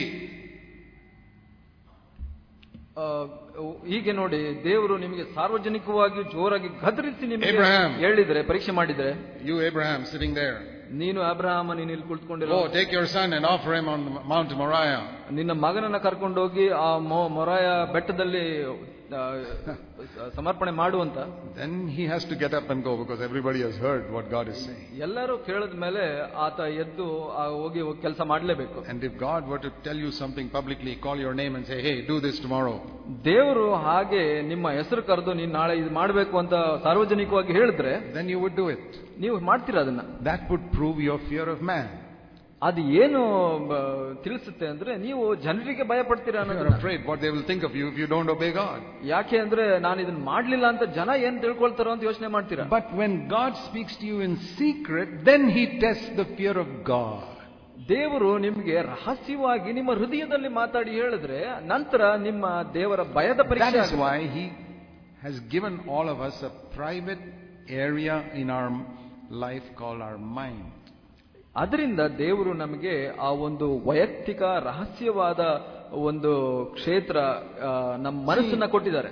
ಆ, ಹೀಗೆ ನೋಡಿ ದೇವರು ನಿಮಗೆ ಸಾರ್ವಜನಿಕವಾಗಿ ಜೋರಾಗಿ ಗದರಿಸಿ ನಿಮಗೆ Abraham. ಹೇಳಿದ್ರೆ ಪರೀಕ್ಷೆ ಮಾಡಿದ್ರೆ you, Abraham, sitting there, ನೀನು ಅಬ್ರಹಾಮ ನೀನು ಇಲ್ಲಿ ಕುಳಿತುಕೊಂಡಿರೋ oh, take your son and offer him on the Mount Moriah. ನಿನ್ನ ಮಗನನ್ನ ಕರ್ಕೊಂಡೋಗಿ ಆ ಮೊ- ಮೊರಾಯ ಬೆಟ್ಟದಲ್ಲಿ ಆ, ಸಮರ್ಪಣೆ ಮಾಡುವಂತ Then he has to get up and go because everybody has heard what God is saying. ಎಲ್ಲರೂ ಕೇಳಿದ ಮೇಲೆ ಆತ ಎದ್ದು ಆ ಹೋಗಿ ಕೆಲಸ ಮಾಡಲೇಬೇಕು And if God were to tell you something publicly, call your name and say, hey, do this tomorrow, ದೇವರು ಹಾಗೆ ನಿಮ್ಮ ಹೆಸರು ಕರೆದು ನೀನು ನಾಳೆ ಇದು ಮಾಡಬೇಕು ಅಂತ ಸಾರ್ವಜನಿಕವಾಗಿ ಹೇಳಿದ್ರೆ then you would do it. ನೀವು ಮಾಡ್ತೀರಾ ಅದನ್ನ That would prove your fear of man. ಅದು ಏನು ಬ- ತಿಳಿಸುತ್ತೆ ಅಂದ್ರೆ ನೀವು ಜನರಿಗೆ ಭಯ ಪಡ್ತೀರಾ You're ಅನ್ನೋದನ್ನ afraid what they will think of you if you don't obey God. ಯಾಕೆ ಅಂದ್ರೆ ನಾನು ಇದನ್ನ ಮಾಡ್ಲಿಲ್ಲ ಅಂತ ಜನ ಏನ್ ತಿಳ್ಕೊಳ್ತಾರೋ ಅಂತ ಯೋಚನೆ ಮಾಡ್ತೀರಾ But when God speaks to you in secret, then he tests the fear of God. ದೇವರು ನಿಮ್ಗೆ ರಹಸ್ಯವಾಗಿ ನಿಮ್ಮ ಹೃದಯದಲ್ಲಿ ಮಾತಾಡಿ ಹೇಳಿದ್ರೆ ನಂತರ ನಿಮ್ಮ ದೇವರ ಭಯದ That ಪರೀಕ್ಷೆ is ಆಗುತ್ತೆ. why he has given all of us a private area in our life called our mind. ಅದರಿಂದ ದೇವರು ನಮಗೆ ಆ ಒಂದು ವೈಯಕ್ತಿಕ ರಹಸ್ಯವಾದ ಒಂದು ಕ್ಷೇತ್ರ ಆ, ನಮ್ಮ ಮನಸ್ಸನ್ನ ಕೊಟ್ಟಿದ್ದಾರೆ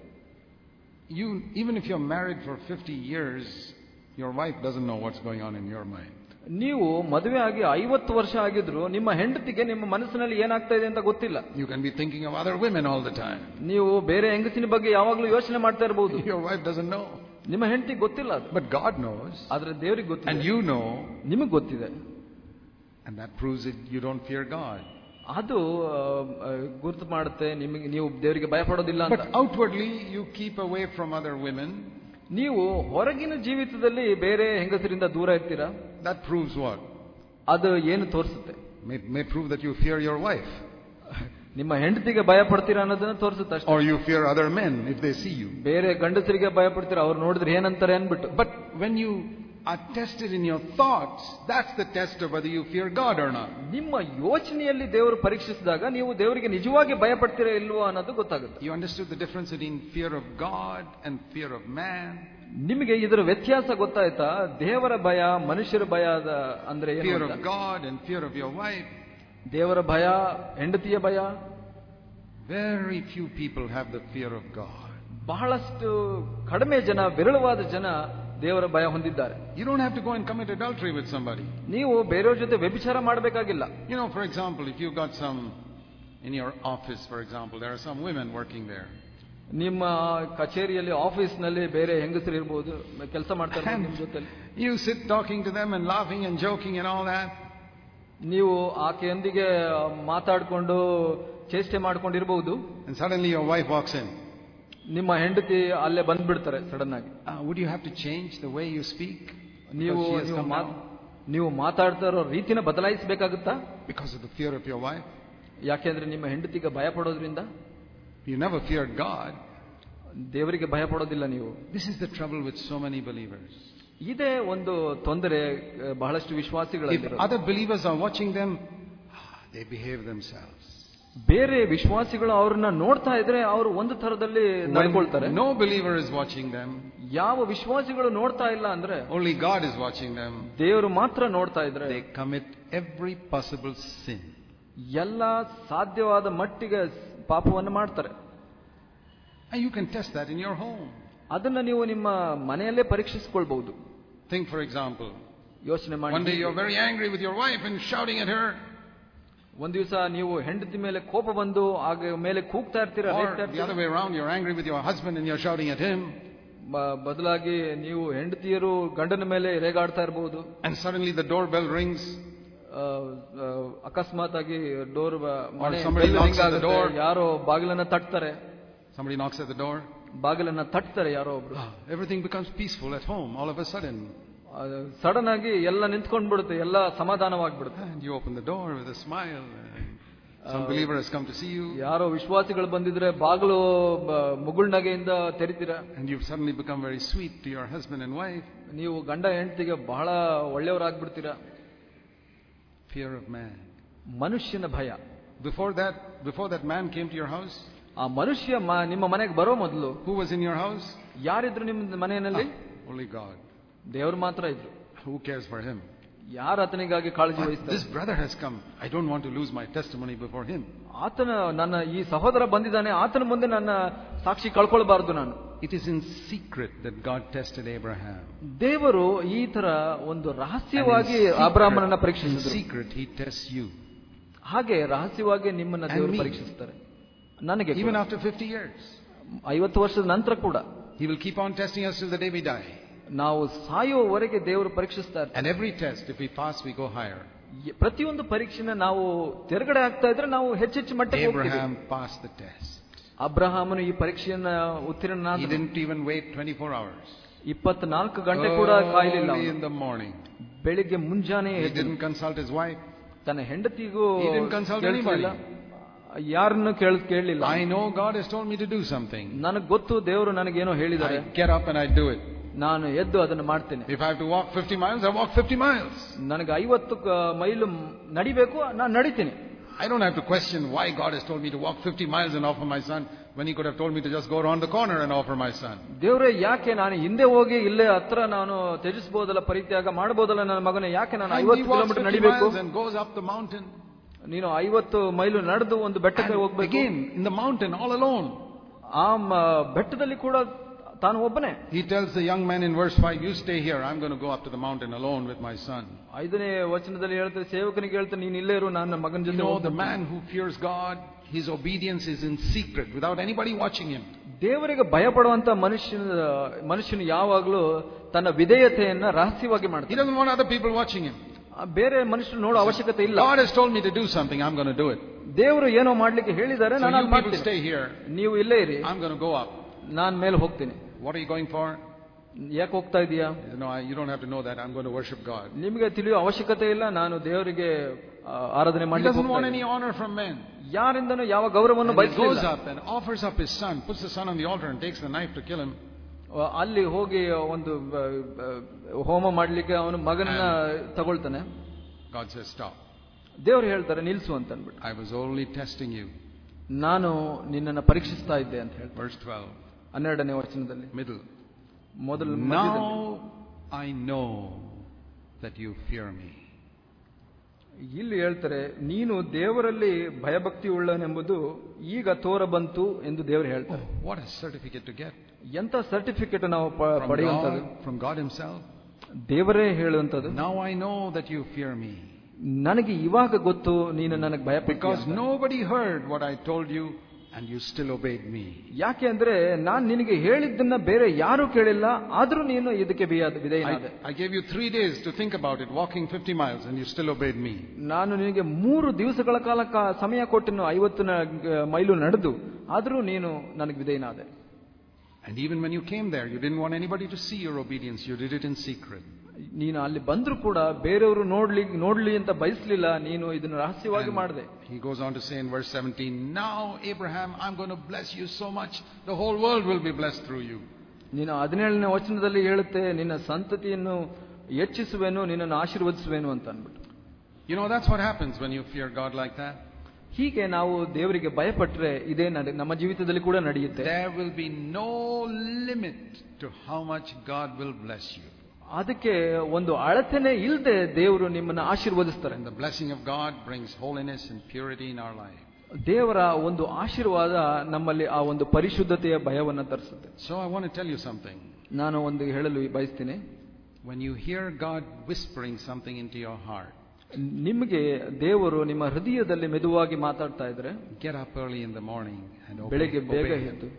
You, even if you're married for 50 years, your wife doesn't know what's going on in your mind. ನೀವು ಮದುವೆ ಆಗಿ ಐವತ್ತು ವರ್ಷ ಆಗಿದ್ರು ನಿಮ್ಮ ಹೆಂಡತಿಗೆ ನಿಮ್ಮ ಮನಸ್ಸಿನಲ್ಲಿ ಏನಾಗ್ತಾ ಇದೆ ಅಂತ ಗೊತ್ತಿಲ್ಲ You can be thinking of other women all the time. ನೀವು ಬೇರೆ ಹೆಂಗಸಿನ ಬಗ್ಗೆ ಯಾವಾಗಲೂ ಯೋಚನೆ ಮಾಡ್ತಾ ಇರಬಹುದು Your wife doesn't know. ನಿಮ್ಮ ಹೆಂಡತಿ ಗೊತ್ತಿಲ್ಲ ಅದು But God knows. ಆದ್ರೆ ದೇವರಿಗೆ And ಗೊತ್ತಿದೆ you know. ನಿಮಗೆ ಗೊತ್ತಿದೆ And that proves that you don't fear God. ಅದು ಆ, ಆ, ಗುರುತು ಮಾಡುತ್ತೆ ನಿಮಗೆ ನೀವು ದೇವರಿಗೆ ಭಯಪಡೋದಿಲ್ಲ ಅಂತ But outwardly, you keep away from other women. ನೀವು ಹೊರಗಿನ ಜೀವಿತದಲ್ಲಿ ಬೇರೆ ಹೆಂಗಸರಿಂದ ದೂರ ಇರ್ತೀರಾ That proves what? ಅದು ಏನು ತೋರಿಸುತ್ತೆ May, may prove that you fear your wife. ನಿಮ್ಮ ಹೆಂಡತಿಗೆ ಭಯ ಪಡ್ತೀರಾ ಅನ್ನೋದನ್ನ ತೋರಿಸುತ್ತೆ ಅಷ್ಟೇ Or you fear other men if they see you. ಬೇರೆ ಗಂಡಸರಿಗೆ ಭಯ ಪಡ್ತೀರಾ ಅವ್ರು ನೋಡಿದ್ರೆ ಏನಂತಾರೆ ಅನ್ಬಿಟ್ಟು But when you are tested in your thoughts, that's the test of whether you fear God or not. ನಿಮ್ಮ ಯೋಚನೆಯಲ್ಲಿ ದೇವರು ಪರೀಕ್ಷಿಸಿದಾಗ ನೀವು ದೇವರಿಗೆ ನಿಜವಾಗಿ ಭಯ ಪಡ್ತೀರಾ ಇಲ್ವೋ ಅನ್ನೋದು ಗೊತ್ತಾಗುತ್ತೆ You understood the difference between fear of God and fear of man? ನಿಮಗೆ ಇದರ ವ್ಯತ್ಯಾಸ ಗೊತ್ತಾಯ್ತಾ ದೇವರ ಭಯ ಮನುಷ್ಯರ ಭಯ ಅದ ಅಂದ್ರೆ ಏನು Fear ಅಂತ? of God and fear of your wife. ದೇವರ ಭಯ ಹೆಂಡತಿಯ ಭಯ Very few people have the fear of God. ಬಹಳಷ್ಟು ಕಡಿಮೆ ಜನ ವಿರಳವಾದ ಜನ ದೇವರ ಭಯ ಹೊಂದಿದ್ದಾರೆ You don't have to go and commit adultery with somebody. ನೀವು ಬೇರೆಯವ್ರ ಜೊತೆ ವ್ಯಭಿಚಾರ ಮಾಡಬೇಕಾಗಿಲ್ಲ You know, for example, if you've got some in your office, for example, there are some women working there. ನಿಮ್ಮ ಕಚೇರಿಯಲ್ಲಿ ಆಫೀಸ್ನಲ್ಲಿ ಬೇರೆ ಹೆಂಗಸರು ಇರ್ಬೋದು ಕೆಲಸ ಮಾಡ್ತಾರೆ And ನಿಮ್ಮ ಜೊತೆ you sit talking to them and laughing and joking and all that. ನೀವು ಆಕೆಯೊಂದಿಗೆ ಮಾತಾಡಿಕೊಂಡು ಚೇಷ್ಟೆ ಮಾಡ್ಕೊಂಡಿರ್ಬಹುದು And suddenly your wife walks in. ನಿಮ್ಮ ಹೆಂಡತಿ ಅಲ್ಲೇ ಬಂದ್ಬಿಡ್ತಾರೆ ಸಡನ್ ಆಗಿ Uh, would you have to change the way you speak? ನೀವು Because she has ನೀವು come ಮಾತ್- now? ನೀವು ಮಾತಾಡ್ತಾ ಇರೋ ರೀತಿನ ಬದಲಾಯಿಸಬೇಕಾಗುತ್ತಾ Because of the fear of your wife? ಯಾಕೆಂದ್ರೆ ನಿಮ್ಮ ಹೆಂಡತಿಗೆ ಭಯ ಪಡೋದ್ರಿಂದ You never feared God. ದೇವರಿಗೆ ಭಯ ಪಡೋದಿಲ್ಲ ನೀವು This is the trouble with so many believers. ಇದೇ ಒಂದು ತೊಂದರೆ ಆ, ಬಹಳಷ್ಟು If ವಿಶ್ವಾಸಿಗಳ other believers are watching them, ah, they behave themselves. ಬೇರೆ ವಿಶ್ವಾಸಿಗಳು ಅವ್ರನ್ನ ನೋಡ್ತಾ ಇದ್ರೆ ಅವರು ಒಂದು ತರದಲ್ಲಿ ನಡ್ಕೊಳ್ತಾರೆ When no believer is watching them, ಯಾವ ವಿಶ್ವಾಸಿಗಳು ನೋಡ್ತಾ ಇಲ್ಲ ಅಂದ್ರೆ only God is watching them, ದೇವರು ಮಾತ್ರ ನೋಡ್ತಾ ಇದ್ರೆ they commit every possible sin. ಎಲ್ಲ ಸಾಧ್ಯವಾದ ಮಟ್ಟಿಗೆ ಪಾಪವನ್ನು ಮಾಡ್ತಾರೆ And you can test that in your home. ಅದನ್ನ ನೀವು ನಿಮ್ಮ ಮನೆಯಲ್ಲೇ ಪರೀಕ್ಷಿಸಿಕೊಳ್ಬಹುದು Think, for example, ಯೋಚನೆ one day ಮಾಡಿ you're very angry with your wife and shouting at her, ಒಂದ್ ದಿವಸ ನೀವು ಹೆಂಡತಿ ಮೇಲೆ ಕೋಪ ಬಂದು ಆಗ ಮೇಲೆ ಕೂಗ್ತಾ ಇರ್ತೀರಾ or ರೇಗ್ತಾ the other ಇರ್ತೀರಾ. way around, you're angry with your husband and you're shouting at him. ಬ- ಬದಲಾಗಿ ನೀವು ಹೆಂಡತಿಯರು ಗಂಡನ ಮೇಲೆ ರೇಗಾಡ್ತಾ ಇರಬಹುದು and suddenly the doorbell rings. ಆ, ಆ, ಅಕಸ್ಮಾತ್ ಆಗಿ ಡೋರ್ ಮನೆ somebody bell knocks ring at the ಆಗುತ್ತೆ. door. ಯಾರೋ ಬಾಗಿಲನ್ನ ತಟ್ತಾರೆ Somebody knocks at the door. ಬಾಗಿಲನ್ನ ತಟ್ತಾರೆ ಯಾರೋ ಒಬ್ರು Ah, everything becomes peaceful at home all of a sudden. Sudden ಆಗಿ ಎಲ್ಲ ನಿಂತ್ಕೊಂಡ್ಬಿಡುತ್ತೆ ಎಲ್ಲ ಸಮಾಧಾನವಾಗ್ಬಿಡುತ್ತೆ And you open the door with a smile. And some believer has come to see you. ಯಾರೋ ವಿಶ್ವಾಸಿಗಳು ಬಂದಿದ್ರೆ ಬಾಗಿಲು ಬ- ಮುಗುಳ್ನಗೆಯಿಂದ ತೆರಿತೀರ And you've suddenly become very sweet to your husband and wife. ನೀವು ಗಂಡ ಹೆಂಡತಿಗೆ ಬಹಳ ಒಳ್ಳೆಯವರಾಗ್ಬಿಡ್ತೀರಾ Fear of man. ಮನುಷ್ಯನ ಭಯ Before that, before that man came to your house, ಆ ಮನುಷ್ಯ ಮ- ನಿಮ್ಮ ಮನೆಗೆ ಬರೋ ಮೊದಲು who was in your house? ಯಾರಿದ್ರು ನಿಮ್ಮ ಮನೆಯಲ್ಲಿ Only God. ದೇವರು ಮಾತ್ರ ಇದ್ರು Who cares for him? ಯಾರು ಆತನಿಗಾಗಿ ಕಾಳಜಿ But ವಹಿಸ್ತಾರೆ this brother has come. I don't want to lose my testimony before him. ಆತನ ನನ್ನ ಈ ಸಹೋದರ ಬಂದಿದ್ದಾನೆ ಆತನ ಮುಂದೆ ನನ್ನ ಸಾಕ್ಷಿ ಕಳ್ಕೊಳ್ಬಾರ್ದು ನಾನು It is in secret that God tested Abraham. ದೇವರು ಈ ತರ ಒಂದು And ರಹಸ್ಯವಾಗಿ in secret- ಅಬ್ರಾಹ್ಮನನ್ನ in ಪರೀಕ್ಷಿಸಿದ್ರು secret, he tests you. ಹಾಗೆ ರಹಸ್ಯವಾಗಿ ನಿಮ್ಮನ್ನ And ದೇವರು me. ಪರೀಕ್ಷಿಸ್ತಾರೆ ನನಗೆ Even ಕೂಡ. after 50 years. ಐವತ್ತು ವರ್ಷದ ನಂತರ ಕೂಡ He will keep on testing us till the day we die. ನಾವು ಸಾಯುವವರೆಗೆ ದೇವರು ಪರೀಕ್ಷಿಸ್ತಾ ಇರ್ತಾರೆ And every test, if we pass, we go higher. ಎ- ಪ್ರತಿಯೊಂದು ಪರೀಕ್ಷೆನ ನಾವು ತೆರಗಡೆ ಆಗ್ತಾ ಇದ್ರೆ ನಾವು ಹೆಚ್ಚೆಚ್ಚು ಮಟ್ಟಕ್ಕೆ ಹೋಗ್ತೀವಿ. Abraham passed the test. ಅಬ್ರಹಾಮನು ಈ ಪರೀಕ್ಷೆಯನ್ನ He ಉತ್ತೀರ್ಣನಾದ didn't even wait 24 hours. ಇಪ್ಪತ್ನಾಲ್ಕು ಗಂಟೆ ಕೂಡ ಕಾಯಲಿಲ್ಲ Early ಅವನು. in the morning. ಬೆಳಿಗ್ಗೆ ಮುಂಜಾನೆ He ಎದ್ದು didn't consult his wife. ತನ್ನ ಹೆಂಡತಿಗೂ He didn't consult ಕೇಳಿಸ್ಲಿಲ್ಲ. ಯಾರನ್ನು ಕೇಳ ಕೇಳಲಿಲ್ಲ I know God has told me to do something. ನನಗೆ ಗೊತ್ತು ದೇವರು ನನಗೇನೋ ಹೇಳಿದ್ದಾರೆ I get up and I do it. ನಾನು ಎದ್ದು ಅದನ್ನು ಮಾಡ್ತೇನೆ If I have to walk 50 miles, I walk 50 miles. ನನಗೆ ಐವತ್ತು ಕ- ಮೈಲು ನಡಿಬೇಕು ನಾನು ನಡಿತೀನಿ I don't have to question why God has told me to walk 50 miles and offer my son when He could have told me to just go around the corner and offer my son. ದೇವರೇ ಯಾಕೆ ನಾನು ಹಿಂದೆ ಹೋಗಿ ಇಲ್ಲೇ ಹತ್ರ ನಾನು ತ್ಯಜಿಸಬಹುದಲ್ಲ ಪರಿತ್ಯಾಗ ಮಾಡಬಹುದಲ್ಲ ನನ್ನ ಮಗನೇ ಯಾಕೆ ನಾನು And he ಐವತ್ತು walks ಕಿಲೋಮೀಟರ್ 50 ನಡಿಬೇಕು miles and goes up the mountain. ನೀನು ಐವತ್ತು ಮೈಲು ನಡೆದು ಒಂದು ಬೆಟ್ಟಕ್ಕೆ And ಹೋಗ್ಬೇಕು again, in the mountain, all alone. ಆ ಮ- ಬೆಟ್ಟದಲ್ಲಿ ಕೂಡ ತಾನು ಒಬ್ಬನೇ He tells the young man in verse 5, You stay here. I'm going to go up to the mountain alone with my son. ಐದನೇ ವಚನದಲ್ಲಿ ಹೇಳ್ತಾರೆ ಸೇವಕನಿಗೆ ಹೇಳ್ತಾರೆ ನೀನು ಇಲ್ಲೇ ಇರು ನನ್ನ ಮಗನ You ಜೊತೆ know, ಹೋಗ್ತೀನಿ. the man who fears God, his obedience is in secret without anybody watching him. ದೇವರಿಗೆ ಭಯಪಡುವಂತ ಮನುಷ್ಯನ ಮನುಷ್ಯನು ಯಾವಾಗಲೂ ತನ್ನ ವಿಧೇಯತೆಯನ್ನ ರಹಸ್ಯವಾಗಿ He ಮಾಡ್ತಾನೆ doesn't want other people watching him. ಆ ಬೇರೆ ಮನುಷ್ಯರು ನೋಡೋ ಅವಶ್ಯಕತೆ ಇಲ್ಲ God has told me to do something. I'm going to do it. ದೇವರು ಏನೋ ಮಾಡ್ಲಿಕ್ಕೆ ಹೇಳಿದ್ದಾರೆ So ನಾನು you ಅದ್ people ಮಾಡ್ತೀನಿ stay here. ನೀವು ಇಲ್ಲೇ ಇರಿ I'm going to go up. ನಾನ್ ಮೇಲೆ ಹೋಗ್ತೀನಿ What are you going for? ಯಾಕೆ ಹೋಗ್ತಾ ಇದೀಯಾ No, I- you don't have to know that. I'm going to worship God. ನಿಮಗೆ ತಿಳಿಯೋ ಅವಶ್ಯಕತೆ ಇಲ್ಲ ನಾನು ದೇವರಿಗೆ ಆ, ಆರಾಧನೆ He ಮಾಡ್ಲಿಕ್ಕೆ doesn't ಹೋಗ್ತಾ want ಇದ್ದೀನಿ. any honor from men. ಯಾರಿಂದನೂ ಯಾವ ಗೌರವವನ್ನು And he goes ಬಯಸಲಿಲ್ಲ up and offers up his son, puts the son on the altar and takes the knife to kill him. ಅಲ್ಲಿ ಹೋಗಿ ಒಂದು ಆ, ಆ, ಹೋಮ ಮಾಡ್ಲಿಕ್ಕೆ ಅವನು ಮಗನ ತಗೊಳ್ತಾನೆ God says, Stop. ದೇವರು ಹೇಳ್ತಾರೆ ನಿಲ್ಸು ಅಂತ ಅಂದ್ಬಿಟ್ಟು I was only testing you. ನಾನು ನಿನ್ನನ್ನು ಪರೀಕ್ಷಿಸ್ತಾ ಇದ್ದೆ ಅಂತ ಹೇಳ್ತಾರೆ Verse 12, ಹನ್ನೆರಡನೇ ವಚನದಲ್ಲಿ middle. ಮೊದಲು ಮಧ್ಯದಲ್ಲಿ. Now I know that you fear me. ಇಲ್ಲಿ ಹೇಳ್ತಾರೆ ನೀನು ದೇವರಲ್ಲಿ ಭಯಭಕ್ತಿ ಉಳ್ಳನೆಂಬುದು ಈಗ ತೋರ ಬಂತು ಎಂದು ದೇವರು ಹೇಳ್ತಾರೆ What a certificate to get. ಎಂತ ಸರ್ಟಿಫಿಕೇಟ್ ನಾವು ಪ- From ಪಡೆಯುವಂಥದ್ದು God, from God Himself. ದೇವರೇ ಹೇಳುವಂಥದ್ದು Now I know that you fear me. ನನಗೆ ಇವಾಗ ಗೊತ್ತು ನೀನು ನನಗೆ ಭಯಪಟ್ಟ Because nobody heard what I told you and you still obeyed me. ಯಾಕೆ ಅಂದ್ರೆ ನಾನು ನಿನಗೆ ಹೇಳಿದ್ದನ್ನ ಬೇರೆ ಯಾರು ಕೇಳಿಲ್ಲ ಆದ್ರೂ ನೀನು ಇದಕ್ಕೆ ವಿಯ- ವಿಧೇಯನಾದೆ I, I gave you three days to think about it, walking 50 miles, and you still obeyed me. ನಾನು ನಿನಗೆ ಮೂರು ದಿವಸಗಳ ಕಾಲ ಕಾ- ಸಮಯ ಕೊಟ್ಟಿನ ಐವತ್ತು ನ- ಮೈಲು ನಡೆದು ಆದ್ರೂ ನೀನು ನನಗೆ ವಿಧೇಯನಾದೆ And even when you came there, you didn't want anybody to see your obedience. You did it in secret. ನೀನು ಅಲ್ಲಿ ಬಂದ್ರು ಕೂಡ ಬೇರೆಯವರು ನೋಡ್ಲಿ ನೋಡ್ಲಿ ಅಂತ ಬಯಸ್ಲಿಲ್ಲ ನೀನು ಇದನ್ನು ರಹಸ್ಯವಾಗಿ And ಮಾಡಿದೆ he goes on to say in verse 17, Now, Abraham, I'm going to bless you so much, the whole world will be blessed through you. ನೀನು ಹದಿನೇಳನೇ ವಚನದಲ್ಲಿ ಹೇಳುತ್ತೆ ನಿನ್ನ ಸಂತತಿಯನ್ನು ಹೆಚ್ಚಿಸುವೆನು ನಿನ್ನನ್ನು ಆಶೀರ್ವದಿಸುವೆನು ಅಂತ ಅಂದ್ಬಿಟ್ಟು You know, that's what happens when you fear God like that. ಹೀಗೆ ನಾವು ದೇವರಿಗೆ ಭಯಪಟ್ರೆ ಇದೇ ನಡೆ- ನಮ್ಮ ಜೀವಿತದಲ್ಲಿ ಕೂಡ ನಡೆಯುತ್ತೆ There will be no limit to how much God will bless you. ಅದಕ್ಕೆ ಒಂದು ಅಳತೆನೆ ಇಲ್ಲದೆ ದೇವರು ನಿಮ್ಮನ್ನು ಆಶೀರ್ವದಿಸ್ತಾರೆ And the blessing of God brings holiness and purity in our life. ದೇವರ ಒಂದು ಆಶೀರ್ವಾದ ನಮ್ಮಲ್ಲಿ ಆ ಒಂದು ಪರಿಶುದ್ಧತೆಯ ಭಯವನ್ನು ತರಿಸುತ್ತೆ So I want to tell you something. ನಾನು ಒಂದು ಹೇಳಲು ಬಯಸ್ತೀನಿ When you hear God whispering something into your heart, ನಿಮಗೆ ದೇವರು ನಿಮ್ಮ ಹೃದಯದಲ್ಲಿ ಮೆದುವಾಗಿ ಮಾತಾಡ್ತಾ ಇದ್ರೆ get up early in the morning and obey, ಬೆಳಿಗ್ಗೆ ಬೇಗ obey Him. ಎದ್ದು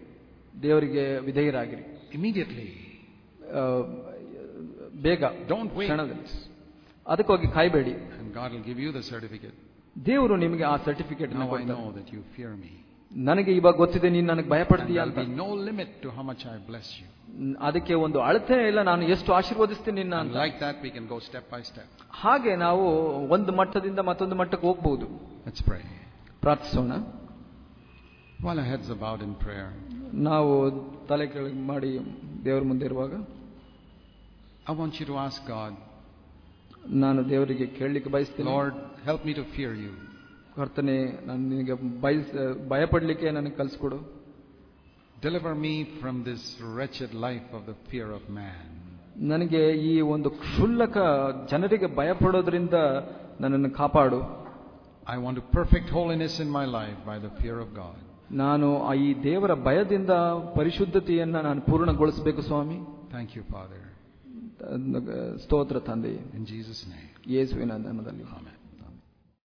ದೇವರಿಗೆ ವಿಧೇಯರಾಗಿರಿ Immediately. ಆ, ಬೇಗ Don't wait. ಕ್ಷಣದಲ್ಲಿ ಅದಕ್ಕೋಗಿ ಕಾಯಬೇಡಿ And God will give you the certificate. ದೇವರು ನಿಮಗೆ ಆ certificate Now I know that you fear me. ನನಗೆ ಇವಾಗ ಗೊತ್ತಿದೆ ನೀನು ನನಗೆ ಭಯ And ಪಡ್ತೀಯ there'll ಅಂತ be no limit to how much I bless you. ನ್- ಅದಕ್ಕೆ ಒಂದು ಅಳತೆ ಇಲ್ಲ ನಾನು ಎಷ್ಟು ಆಶೀರ್ವದಿಸ್ತೀನಿ ನಿನ್ನ And ಅಂತ like that, we can go step by step. ಹಾಗೆ ನಾವು ಒಂದು ಮಟ್ಟದಿಂದ ಮತ್ತೊಂದು ಮಟ್ಟಕ್ಕೆ ಹೋಗ್ಬಹುದು Let's pray. ಪ್ರಾರ್ಥಿಸೋಣ While our heads are bowed in prayer, ನಾವು ತಲೆ ಕೆಳಗೆ ಮಾಡಿ ದೇವರ ಮುಂದೆ ಇರುವಾಗ I want you to ask God, ನಾನು ದೇವರಿಗೆ ಕೇಳಲಿಕ್ಕೆ ಬಯಸ್ತೀನಿ Lord, help me to fear you. ಕರ್ತನೆ ನಾನು ನಿನಗೆ ಬಯಸ್ ಭಯಪಡ್ಲಿಕ್ಕೆ ನನಗೆ ಕಲಿಸ್ಕೊಡು Deliver me from this wretched life of the fear of man. ನನಗೆ ಈ ಒಂದು ಕ್ಷುಲ್ಲಕ ಜನರಿಗೆ ಭಯಪಡೋದ್ರಿಂದ ನನ್ನನ್ನು ಕಾಪಾಡು I want to perfect holiness in my life by the fear of God. ನಾನು ಆ ಈ ದೇವರ ಭಯದಿಂದ ಪರಿಶುದ್ಧತೆಯನ್ನ ನಾನು ಪೂರ್ಣಗೊಳಿಸಬೇಕು ಸ್ವಾಮಿ Thank you, Father. ಸ್ತೋತ್ರ ತಂದೆ In Jesus' name. ಯೇಸುವಿನ ನಾಮದಲ್ಲಿ Amen.